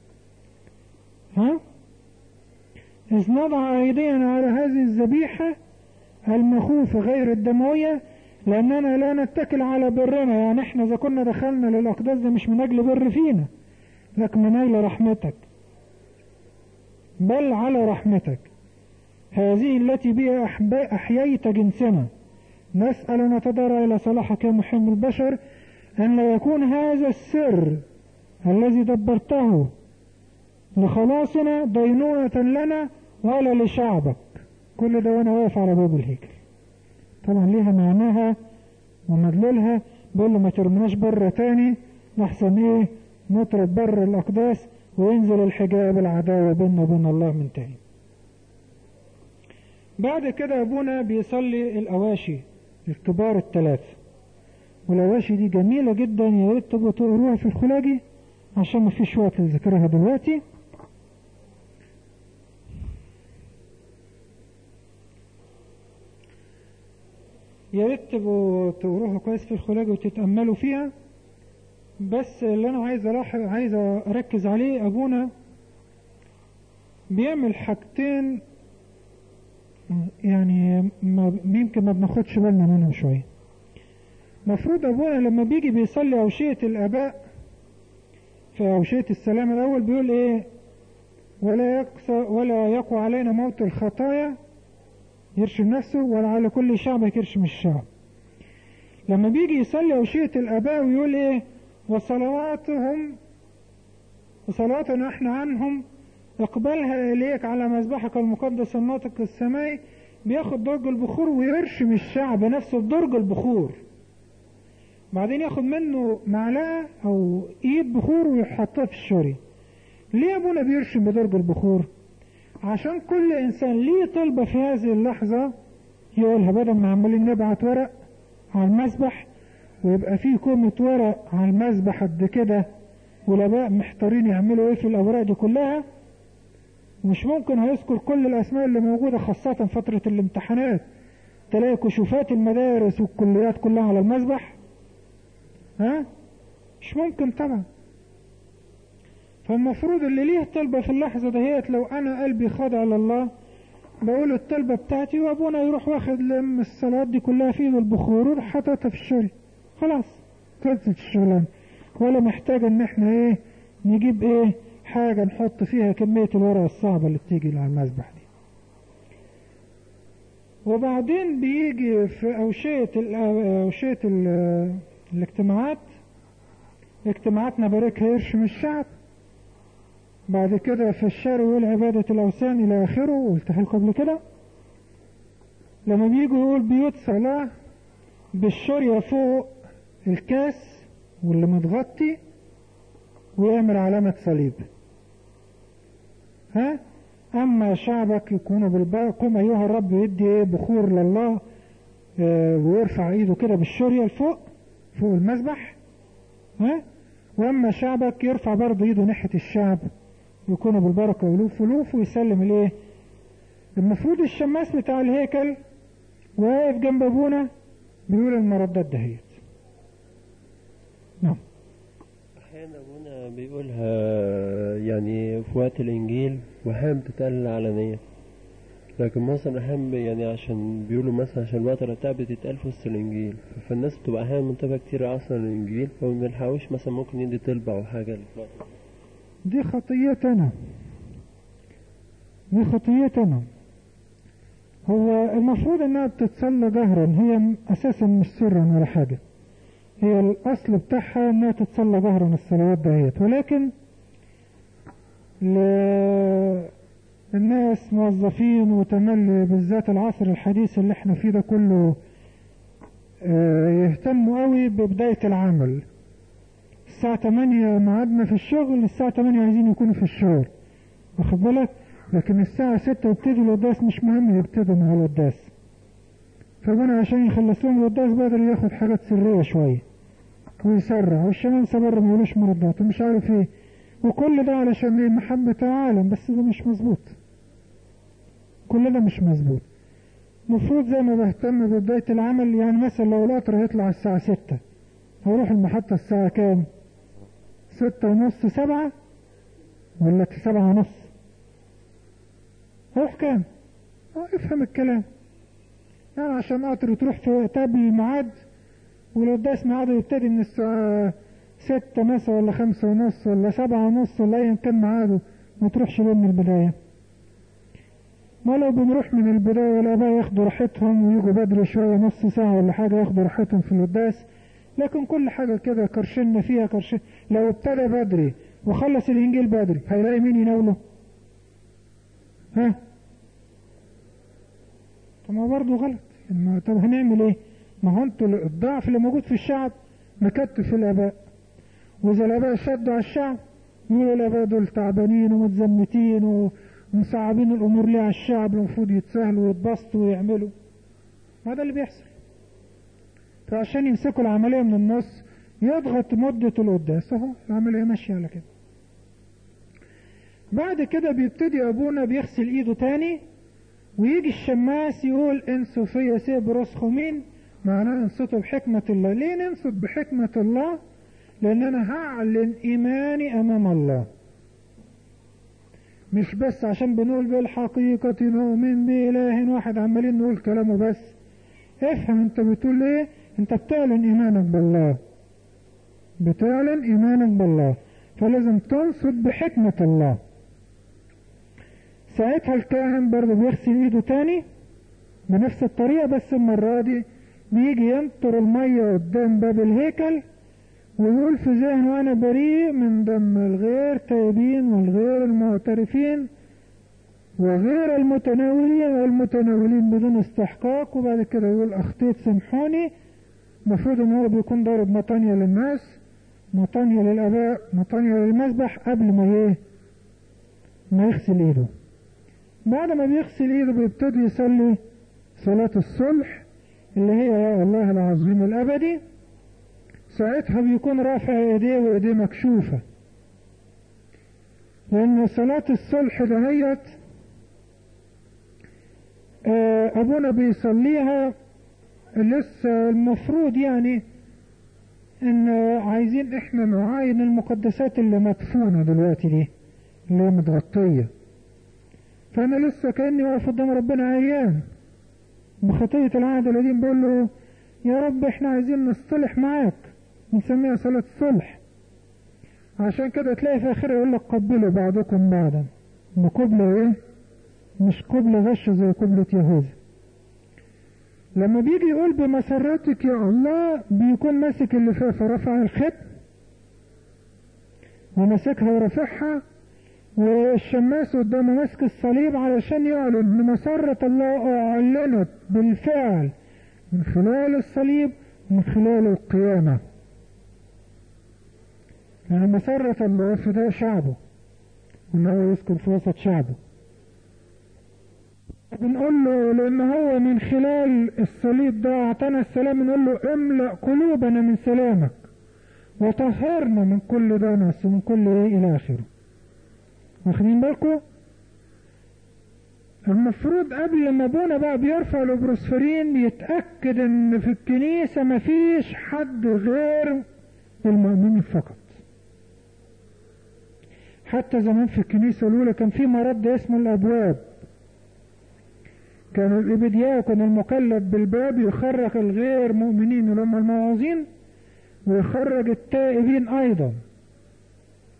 ها إذ نضع أيدينا على هذه الذبيحة المخوفة غير الدموية لأننا لا نتكل على برنا يعني احنا إذا كنا دخلنا للأقداس ده مش من أجل بر فينا لكن من أجل رحمتك بل على رحمتك هذه التي بها أحييت جنسنا نسأل ونتضرع إلى صلاحك يا محب البشر أن لا يكون هذا السر الذي دبرته لخلاصنا دينونة لنا ولا لشعبك كل ده وانا واقف على باب الهيكل طبعا ليها معناها ومدلولها بيقول له ما ترمناش بره تاني لحسن ايه نطرد بره الاقداس وينزل الحجاب العداوة بيننا وبين الله من تاني بعد كده ابونا بيصلي الاواشي الكبار الثلاثة والاواشي دي جميلة جدا يا ريت تبقوا تقروها في الخلاجي عشان ما فيش وقت لذكرها دلوقتي يا ريت تبقوا تقروها كويس في الخلاجة وتتأملوا فيها بس اللي أنا عايز ألاحظ عايز أركز عليه أبونا بيعمل حاجتين يعني ما يمكن ما بناخدش بالنا منهم شوية مفروض أبونا لما بيجي بيصلي أوشية الآباء في أوشية السلام الأول بيقول إيه ولا يقصى ولا يقوى علينا موت الخطايا يرشم نفسه ولا على كل شعب يرشم الشعب لما بيجي يصلي أوشية الآباء ويقول إيه وصلواتهم وصلواتنا احنا عنهم اقبلها إليك على مذبحك المقدس الناطق السماء بياخد درج البخور ويرشم الشعب نفسه بدرج البخور بعدين ياخد منه معلقة أو إيد بخور ويحطها في الشوري ليه أبونا بيرشم بدرج البخور عشان كل إنسان ليه طلبة في هذه اللحظة يقولها بدل ما عمالين نبعت ورق على المسبح ويبقى فيه كومة ورق على المسبح قد كده والآباء محتارين يعملوا إيه في الأوراق دي كلها مش ممكن هيذكر كل الأسماء اللي موجودة خاصة فترة الامتحانات تلاقي كشوفات المدارس والكليات كلها على المسبح ها مش ممكن طبعا فالمفروض اللي ليه طلبة في اللحظة دهيت لو أنا قلبي خاضع لله بقول الطلبة بتاعتي وأبونا يروح واخد لم الصلوات دي كلها في ايده البخور ويروح حاططها في الشري خلاص خلصت الشغلانة ولا محتاج إن احنا إيه نجيب إيه حاجة نحط فيها كمية الورق الصعبة اللي بتيجي على المسبح دي وبعدين بيجي في أوشية أوشية الاجتماعات اجتماعاتنا باركها يرشم الشعب بعد كده في الشر يقول عبادة الأوثان إلى آخره قلتها لكم قبل كده لما بيجوا يقول بيوت صلاة بالشرية فوق الكاس واللي متغطي ويعمل علامة صليب ها أما شعبك يكونوا بالبر قم أيها الرب يدي إيه بخور لله اه ويرفع إيده كده بالشرية لفوق فوق المسبح ها وأما شعبك يرفع برضه إيده ناحية الشعب يكونوا بالبركة ولوف ولوف ويسلم الايه المفروض الشماس بتاع الهيكل واقف جنب ابونا بيقول المردات دهيت نعم أحيانا أبونا بيقولها يعني في وقت الإنجيل وأحيانا بتتقال علنية لكن مثلا أحيانا يعني عشان بيقولوا مثلا عشان الوقت بتاع بتتقال في وسط الإنجيل فالناس بتبقى أحيانا منتبهة كتير أصلا الإنجيل فما بنلحقوش مثلا ممكن يدي طلبة أو حاجة في الوقت دي خطيتنا دي خطيتنا هو المفروض انها بتتصلى جهرا هي م- اساسا مش سرا ولا حاجة هي الاصل بتاعها انها تتصلى جهرا الصلوات دهيت ولكن ل... الناس موظفين وتملي بالذات العصر الحديث اللي احنا فيه ده كله آه، يهتموا قوي ببداية العمل الساعة 8 ميعادنا في الشغل الساعة 8 عايزين يكونوا في الشغل واخد بالك لكن الساعة 6 يبتدي القداس مش مهم يبتدوا مع القداس فبنا عشان يخلص لهم القداس بدل ياخد حاجات سرية شوية ويسرع والشمال بره ما يقولوش مرضات ومش عارف ايه وكل ده علشان ايه محبة العالم بس ده مش مظبوط كل ده مش مظبوط المفروض زي ما بهتم ببداية العمل يعني مثلا لو القطر هيطلع الساعة ستة هروح المحطة الساعة كام ستة ونص سبعة ولا سبعة ونص روح كام اه افهم الكلام يعني عشان قطر تروح في تقابل الميعاد والقداس ميعاده يبتدي من الساعة ستة مثلا ولا خمسة ونص ولا سبعة ونص ولا ايا كان ميعاده ما تروحش ليه من البداية ما لو بنروح من البداية الآباء ياخدوا راحتهم ويجوا بدري شوية نص ساعة ولا حاجة ياخدوا راحتهم في القداس لكن كل حاجة كده كرشنا فيها كرشنا لو ابتدى بدري وخلص الإنجيل بدري هيلاقي مين يناوله؟ ها؟ طب ما برضه غلط يعني ما- طب هنعمل ايه؟ ما هو انتوا الضعف اللي موجود في الشعب مكتف في الآباء وإذا الآباء شدوا على الشعب يقولوا الآباء دول تعبانين ومتزمتين و- ومصعبين الأمور ليه على الشعب المفروض يتسهلوا ويتبسطوا ويعملوا ما ده اللي بيحصل فعشان يمسكوا العملية من النص يضغط مدة القداس اهو العملية ماشية على كده بعد كده بيبتدي أبونا بيغسل إيده تاني ويجي الشماس يقول انسوا في سيب رسخمين معناه انصتوا بحكمة الله ليه ننصت بحكمة الله لأن أنا هعلن إيماني أمام الله مش بس عشان بنقول بالحقيقة نؤمن بإله واحد عمالين نقول كلامه بس افهم انت بتقول ايه انت بتعلن ايمانك بالله بتعلن ايمانك بالله فلازم تنصت بحكمة الله ساعتها الكاهن برضه بيغسل ايده تاني بنفس الطريقة بس المرة دي بيجي ينطر المية قدام باب الهيكل ويقول في ذهنه أنا بريء من دم الغير تائبين والغير المعترفين وغير المتناولين والمتناولين بدون استحقاق وبعد كده يقول أخطيت سامحوني المفروض إن هو بيكون ضارب مطانية للناس مطانية للآباء مطانية للمسبح قبل ما إيه ما يغسل إيده بعد ما بيغسل إيده بيبتدي يصلي صلاة الصلح اللي هي يا الله العظيم الأبدي ساعتها بيكون رافع ايديه وايديه مكشوفة لأن صلاة الصلح دهيت آه، أبونا بيصليها لسه المفروض يعني إن عايزين إحنا نعاين المقدسات اللي مدفونة دلوقتي دي اللي هي متغطية فأنا لسه كأني واقف قدام ربنا عيان بخطية العهد القديم بقول له يا رب إحنا عايزين نصطلح معاك بنسميها صلاة الصلح عشان كده تلاقي في آخرها يقول لك قبلوا بعضكم بعضا بقبلة إيه؟ مش قبلة غش زي قبلة يهوذا لما بيجي يقول بمسرتك يا الله بيكون ماسك اللفافة رفع الختم وماسكها ورافعها والشماس قدامه ماسك الصليب علشان يعلن ان مسرة الله اعلنت بالفعل من خلال الصليب من خلال القيامة يعني مسرة الله في ده شعبه انه يسكن في وسط شعبه بنقول له لان هو من خلال الصليب ده اعطانا السلام نقول له املأ قلوبنا من سلامك وطهرنا من كل دنس ومن كل ايه الى اخره واخدين بالكم المفروض قبل ما ابونا بقى بيرفع الابروسفرين يتأكد ان في الكنيسة مفيش حد غير المؤمنين فقط حتى زمان في الكنيسة الاولى كان في مرض اسمه الابواب كان الإبدياكون المكلف بالباب يخرج الغير مؤمنين اللي هم المواعظين ويخرج التائبين أيضا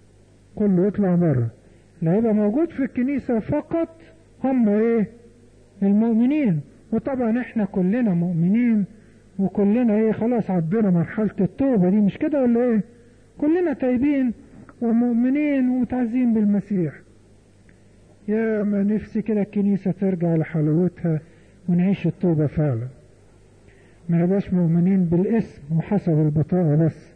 كله يطلع بره اللي هيبقى موجود في الكنيسة فقط هم إيه المؤمنين وطبعا احنا كلنا مؤمنين وكلنا ايه خلاص عدينا مرحلة التوبة دي مش كده ولا ايه كلنا تايبين ومؤمنين ومتعزين بالمسيح يا ما نفسي كده الكنيسة ترجع لحلاوتها ونعيش التوبة فعلا ما يبقاش مؤمنين بالاسم وحسب البطاقة بس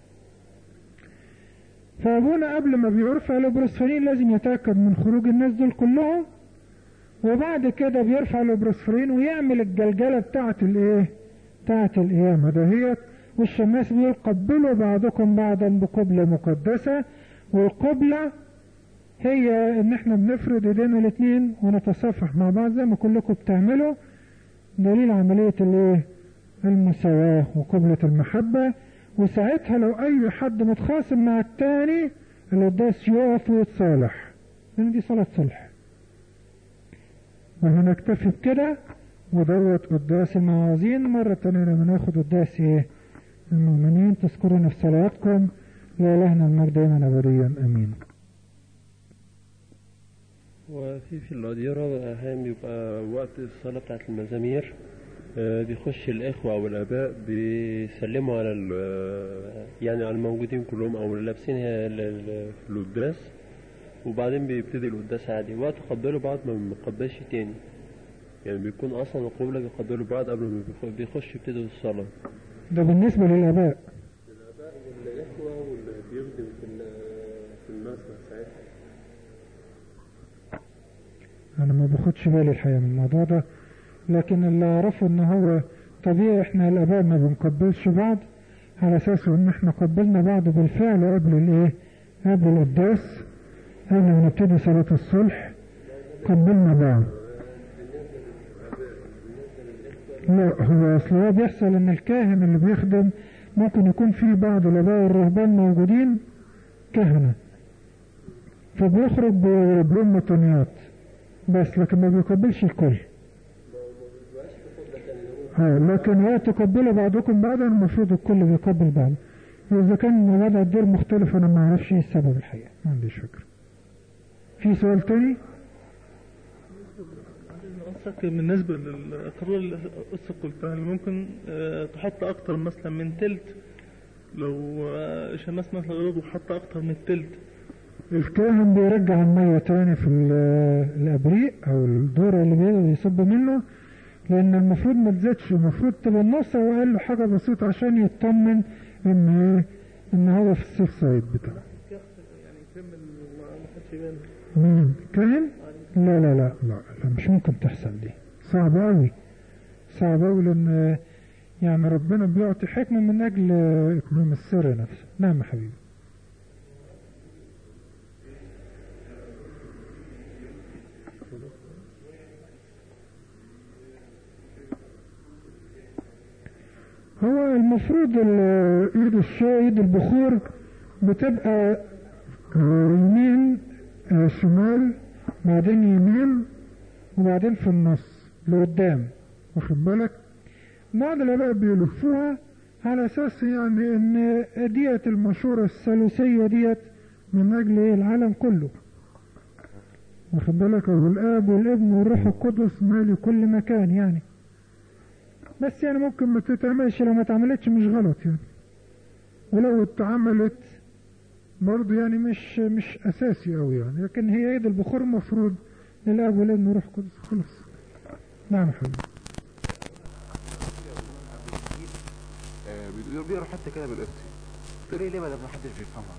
فأبونا قبل ما بيرفع الأبروسفرين لازم يتأكد من خروج الناس دول كلهم وبعد كده بيرفع الأبروسفرين ويعمل الجلجلة بتاعة الإيه؟ بتاعة القيامة دهيت والشماس بيقول قبلوا بعضكم بعضا بقبلة مقدسة والقبلة هي ان احنا بنفرد ايدينا الاثنين ونتصافح مع بعض زي ما كلكم بتعملوا دليل عملية الايه المساواة وقبلة المحبة وساعتها لو اي حد متخاصم مع التاني القداس يقف ويتصالح لان دي صلاة صلح وهنكتفي بكده ودوت قداس الموازين مرة تانية لما ناخد قداس ايه المؤمنين تذكرون في صلواتكم لإلهنا المجد دائما أبديا أمين وفي في الأديرة أحيانا بيبقى وقت الصلاة بتاعت المزامير آه، بيخش الإخوة أو الآباء بيسلموا على ال- آه، يعني على الموجودين كلهم أو اللي لابسين هي ال- ال- في القداس وبعدين بيبتدي القداس عادي وقت قبلوا بعض ما بنقبلش تاني يعني بيكون أصلا القبلة بيقبلوا بعض قبل ما بيخ- بيخش يبتدوا الصلاة ده بالنسبة للآباء الآباء والإخوة واللي بيخدم في في المسجد ساعتها أنا ما باخدش بالي الحقيقة من الموضوع ده لكن اللي أعرفه إن هو طبيعي إحنا الآباء ما بنقبلش بعض على أساس إن إحنا قبلنا بعض بالفعل قبل الإيه؟ قبل القداس قبل ما نبتدي صلاة الصلح قبلنا بعض لا هو أصل هو بيحصل إن الكاهن اللي بيخدم ممكن يكون في بعض الآباء والرهبان موجودين كهنة فبيخرج ب- بلون مطنيات بس لكن ما بيقبلش الكل اه لكن هو تقبلوا بعضكم بعضا المفروض الكل بيقبل بعض واذا كان وضع الدور مختلف انا ما اعرفش ايه السبب الحقيقه ما عنديش فكره في سؤال تاني قصدك بالنسبة للقرار اللي قصة قلتها اللي ممكن آه، تحط أكتر مثلا من تلت لو آه، شماس مثلا غلط وحط أكتر من تلت الكاهن بيرجع المية تاني في ال- الابريق او الدور اللي بي- بيصب منه لان المفروض ما تزيدش المفروض تبقى النص او اقل حاجه بسيطه عشان يطمن ان ايه ان هو في السيف سايد بتاعه يعني يكمل وما ما حدش يبان مين كاهن لا لا لا لا لا مش ممكن تحصل دي صعبة أوي صعبة أوي لأن يعني ربنا بيعطي حكمة من أجل إتمام السر نفسه نعم يا حبيبي هو المفروض ال- ايد الشاي ايد البخور بتبقى آه، يمين آه، شمال بعدين يمين وبعدين في النص لقدام واخد بالك بعض الآباء بيلفوها على أساس يعني إن ديت المشورة الثالوثية ديت من أجل إيه العالم كله واخد بالك أو الآب والابن والروح القدس مالي كل مكان يعني بس يعني ممكن ما تتعملش لو ما اتعملتش مش غلط يعني ولو اتعملت برضه يعني مش مش اساسي قوي يعني لكن هي ايد البخور المفروض للاب والابن والروح القدس خلاص نعم يا حبيبي آه، بيقولوا بيقروا حتى كده بالقبطي تقول ايه ليه ما دام محدش بيفهمها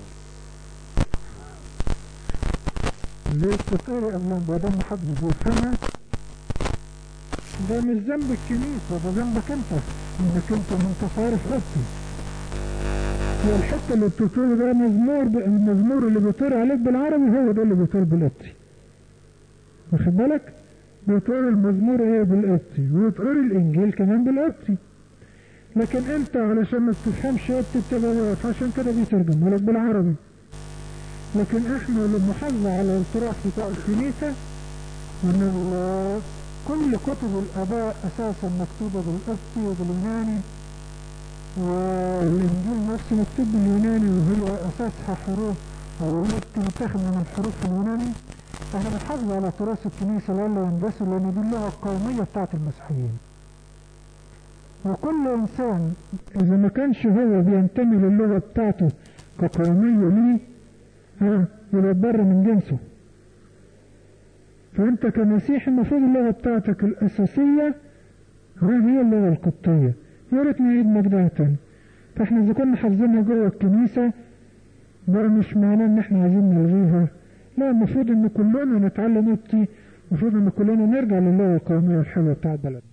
ليه تتقري قبل ما دام محدش بيفهمها ده مش ذنب الكنيسة ده ذنبك انت انك انت ما انتش عارف قبطي هي الحتة اللي بتقول ده مزمور ب- المزمور اللي بيطير عليك بالعربي هو ده اللي بيطير بالقبطي واخد بالك بيطير المزمور ايه بالقبطي ويطير الانجيل كمان بالقبطي لكن انت علشان ما بتفهمش قبطي بتبقى واقف عشان كده بيترجمها لك بالعربي لكن احنا للمحافظة على التراث بتاع الكنيسة وان ال- كل كتب الاباء اساسا مكتوبة بالقبطي وباليوناني والانجيل نفسه مكتوب باليوناني وهي اساسها حروف او ممكن تاخد من الحروف اليوناني احنا بنحافظ على تراث الكنيسة لألا يندثر لأن دي اللغة القومية بتاعت المسيحيين وكل إنسان إذا ما كانش هو بينتمي للغة بتاعته كقومية ليه ها يبقى بره من جنسه فأنت كمسيحي المفروض اللغة بتاعتك الأساسية هي اللغة القبطية يا ريت نعيد مجدها تاني فاحنا إذا كنا حافظينها جوه الكنيسة بقى مش معناه إن احنا عايزين نلغيها لا المفروض إن كلنا نتعلم قبطي المفروض إن كلنا نرجع للغة القومية الحلوة بتاعت بلدنا